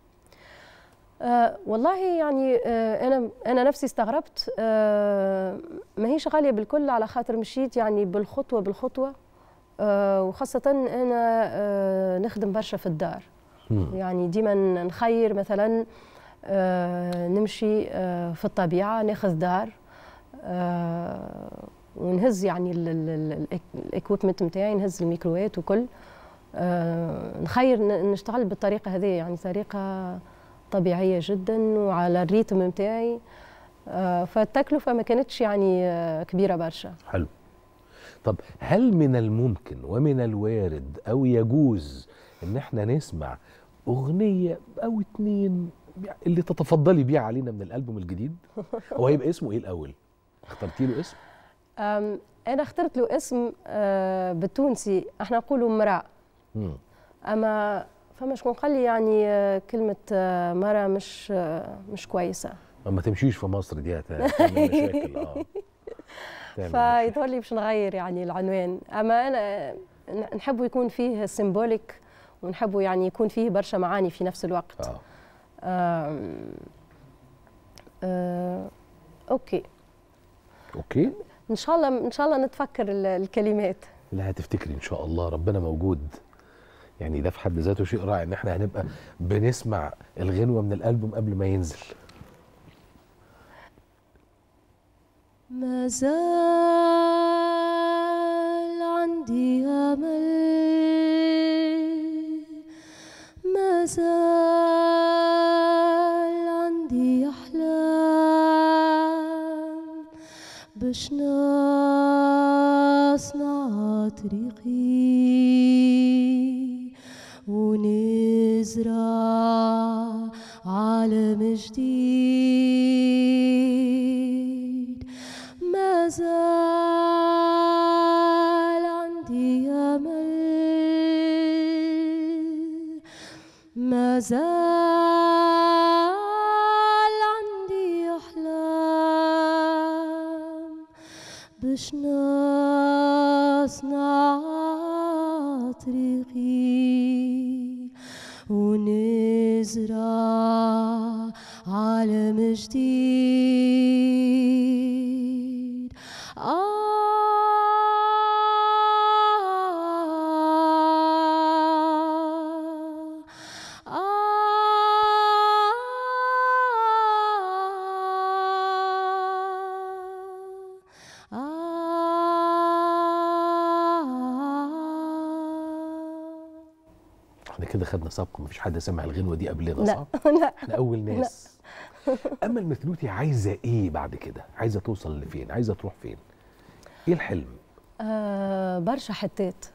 آه والله يعني آه انا انا نفسي استغربت آه ما هيش غاليه بالكل على خاطر مشيت يعني بالخطوه بالخطوه آه وخاصه انا آه نخدم برشا في الدار مم. يعني ديما نخير مثلا آه نمشي آه في الطبيعه ناخذ دار آه ونهز يعني الاكويبمنت نتاعي نهز الميكروات وكل آه نخير ن- نشتغل بالطريقه هذه يعني طريقه طبيعيه جدا وعلى الريتم نتاعي آه فالتكلفه ما كانتش يعني آه كبيره برشا حلو طب هل من الممكن ومن الوارد او يجوز ان احنا نسمع اغنيه او اتنين اللي تتفضلي بيه علينا من الالبوم الجديد هو هيبقى اسمه ايه الاول اخترتي له اسم أم، انا اخترت له اسم آه، بالتونسي احنا نقولوا مرأة مم. اما فما شكون قال لي يعني آه، كلمه آه، مرأة مش آه، مش كويسه ما تمشيش في مصر دي هت- هتعمل مشاكل اه تعمل مشاكل. فيظهر لي باش نغير يعني العنوان اما انا ن- نحبه يكون فيه سيمبوليك ونحبه يعني يكون فيه برشا معاني في نفس الوقت اه آم، آه، اوكي اوكي ان شاء الله ان شاء الله نتفكر ال- الكلمات لا هتفتكري ان شاء الله ربنا موجود يعني ده في حد ذاته شيء رائع ان احنا هنبقى بنسمع الغنوه من الالبوم قبل ما ينزل ما زال عندي أمل ما زال عندي أحلام باش نصنع طريقي ونزرع عالم جديد ما زال عندي أمل ما زال عندي أحلام باش نصنع طريقي ونزرع عالم جديد آه آه آه احنا كده خدنا سبق مفيش حد سمع الغنوه دي قبلنا صح؟ لا لا احنا اول ناس امل مثلوتي عايزه ايه بعد كده؟ عايزه توصل لفين؟ عايزه تروح فين؟ ايه الحلم؟ آه برشا حتات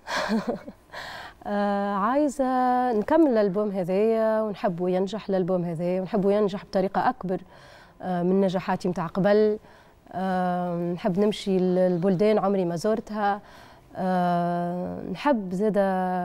آه عايزة نكمل الألبوم هذايا ونحبه ينجح الألبوم هذايا ونحبه ينجح بطريقة أكبر آه من نجاحاتي متاع قبل آه نحب نمشي للبلدان عمري ما زرتها آه نحب زادة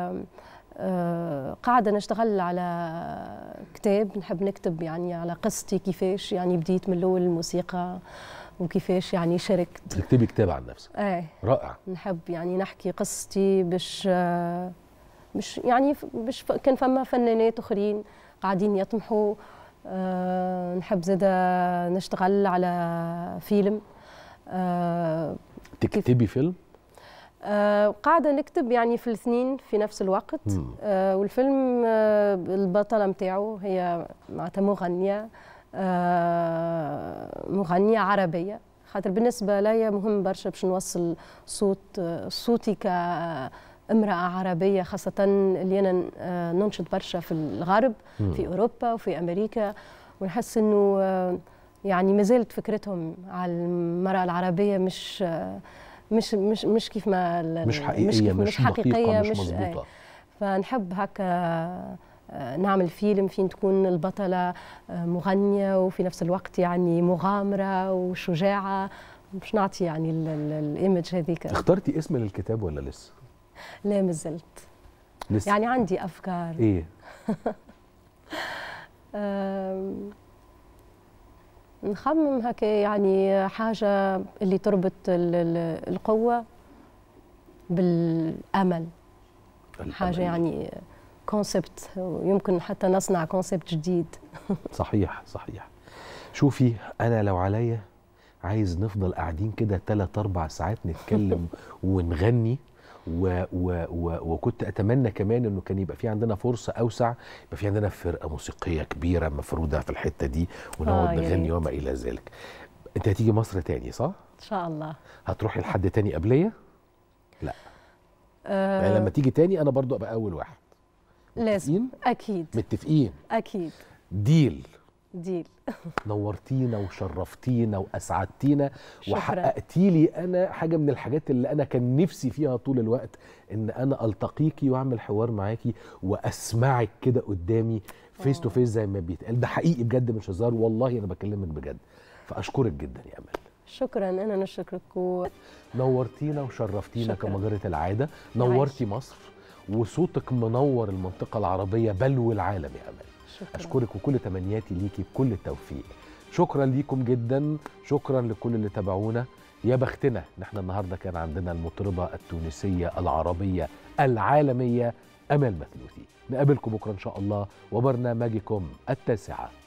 آه قاعدة نشتغل على كتاب نحب نكتب يعني على قصتي كيفاش يعني بديت من الأول الموسيقى وكيفاش يعني شاركت بتكتبي كتاب عن نفسك ايه رائع نحب يعني نحكي قصتي باش مش يعني ف- باش ف- كان فما فنانات اخرين قاعدين يطمحوا آه، نحب زاده نشتغل على فيلم آه، تكتبي فيلم؟ آه، قاعده نكتب يعني في الاثنين في نفس الوقت مم. آه، والفيلم آه، البطله متاعه هي معناتها مغنيه آه، مغنيه عربيه خاطر بالنسبه ليا مهم برشا باش نوصل صوت آه، صوتي كامراه عربيه خاصه اللي انا آه، ننشط برشا في الغرب مم. في اوروبا وفي امريكا ونحس انه آه، يعني ما زالت فكرتهم على المراه العربيه مش آه، مش مش مش كيف ما ال- مش كيف- حقيقيه مش, دقيقه مش, إيه. مظبوطه فنحب هكا آه، نعمل فيلم فين تكون البطلة آه، مغنية وفي نفس الوقت يعني مغامرة وشجاعة باش نعطي يعني ال- ال- الايمج هذيك اخترتي اسم للكتاب ولا لسه؟ لا مازلت لسه يعني عندي افكار ايه؟ آم، نخمم هكا يعني حاجة اللي تربط ال- ال- القوة بالأمل حاجة الأمل. يعني كونسبت ويمكن حتى نصنع كونسبت جديد صحيح صحيح شوفي انا لو عليا عايز نفضل قاعدين كده تلات اربع ساعات نتكلم ونغني و و و وكنت اتمنى كمان انه كان يبقى في عندنا فرصه اوسع يبقى في عندنا فرقه موسيقيه كبيره مفروده في الحته دي ونقعد آه، يا نغني ريت. وما الى ذلك انت هتيجي مصر تاني صح إن شاء الله هتروحي لحد تاني قبليه يعني آه لما تيجي تاني انا برضو ابقى اول واحد لازم متفقين أكيد متفقين أكيد ديل ديل نورتينا وشرفتينا واسعدتينا شكراً. وحققتي لي انا حاجه من الحاجات اللي انا كان نفسي فيها طول الوقت ان انا التقيكي واعمل حوار معاكي واسمعك كده قدامي فيس تو فيس زي ما بيتقال ده حقيقي بجد مش هزار والله انا بكلمك بجد فاشكرك جدا يا امل شكرا انا نشكرك و... نورتينا وشرفتينا شكراً. كما جرت العاده نورتي مصر وصوتك منور المنطقه العربيه بل والعالم يا امال شكرا اشكرك وكل تمنياتي ليكي بكل التوفيق شكرا ليكم جدا شكرا لكل اللي تابعونا يا بختنا ان احنا النهارده كان عندنا المطربه التونسيه العربيه العالميه امال مثلوثي نقابلكم بكره ان شاء الله وبرنامجكم التاسعه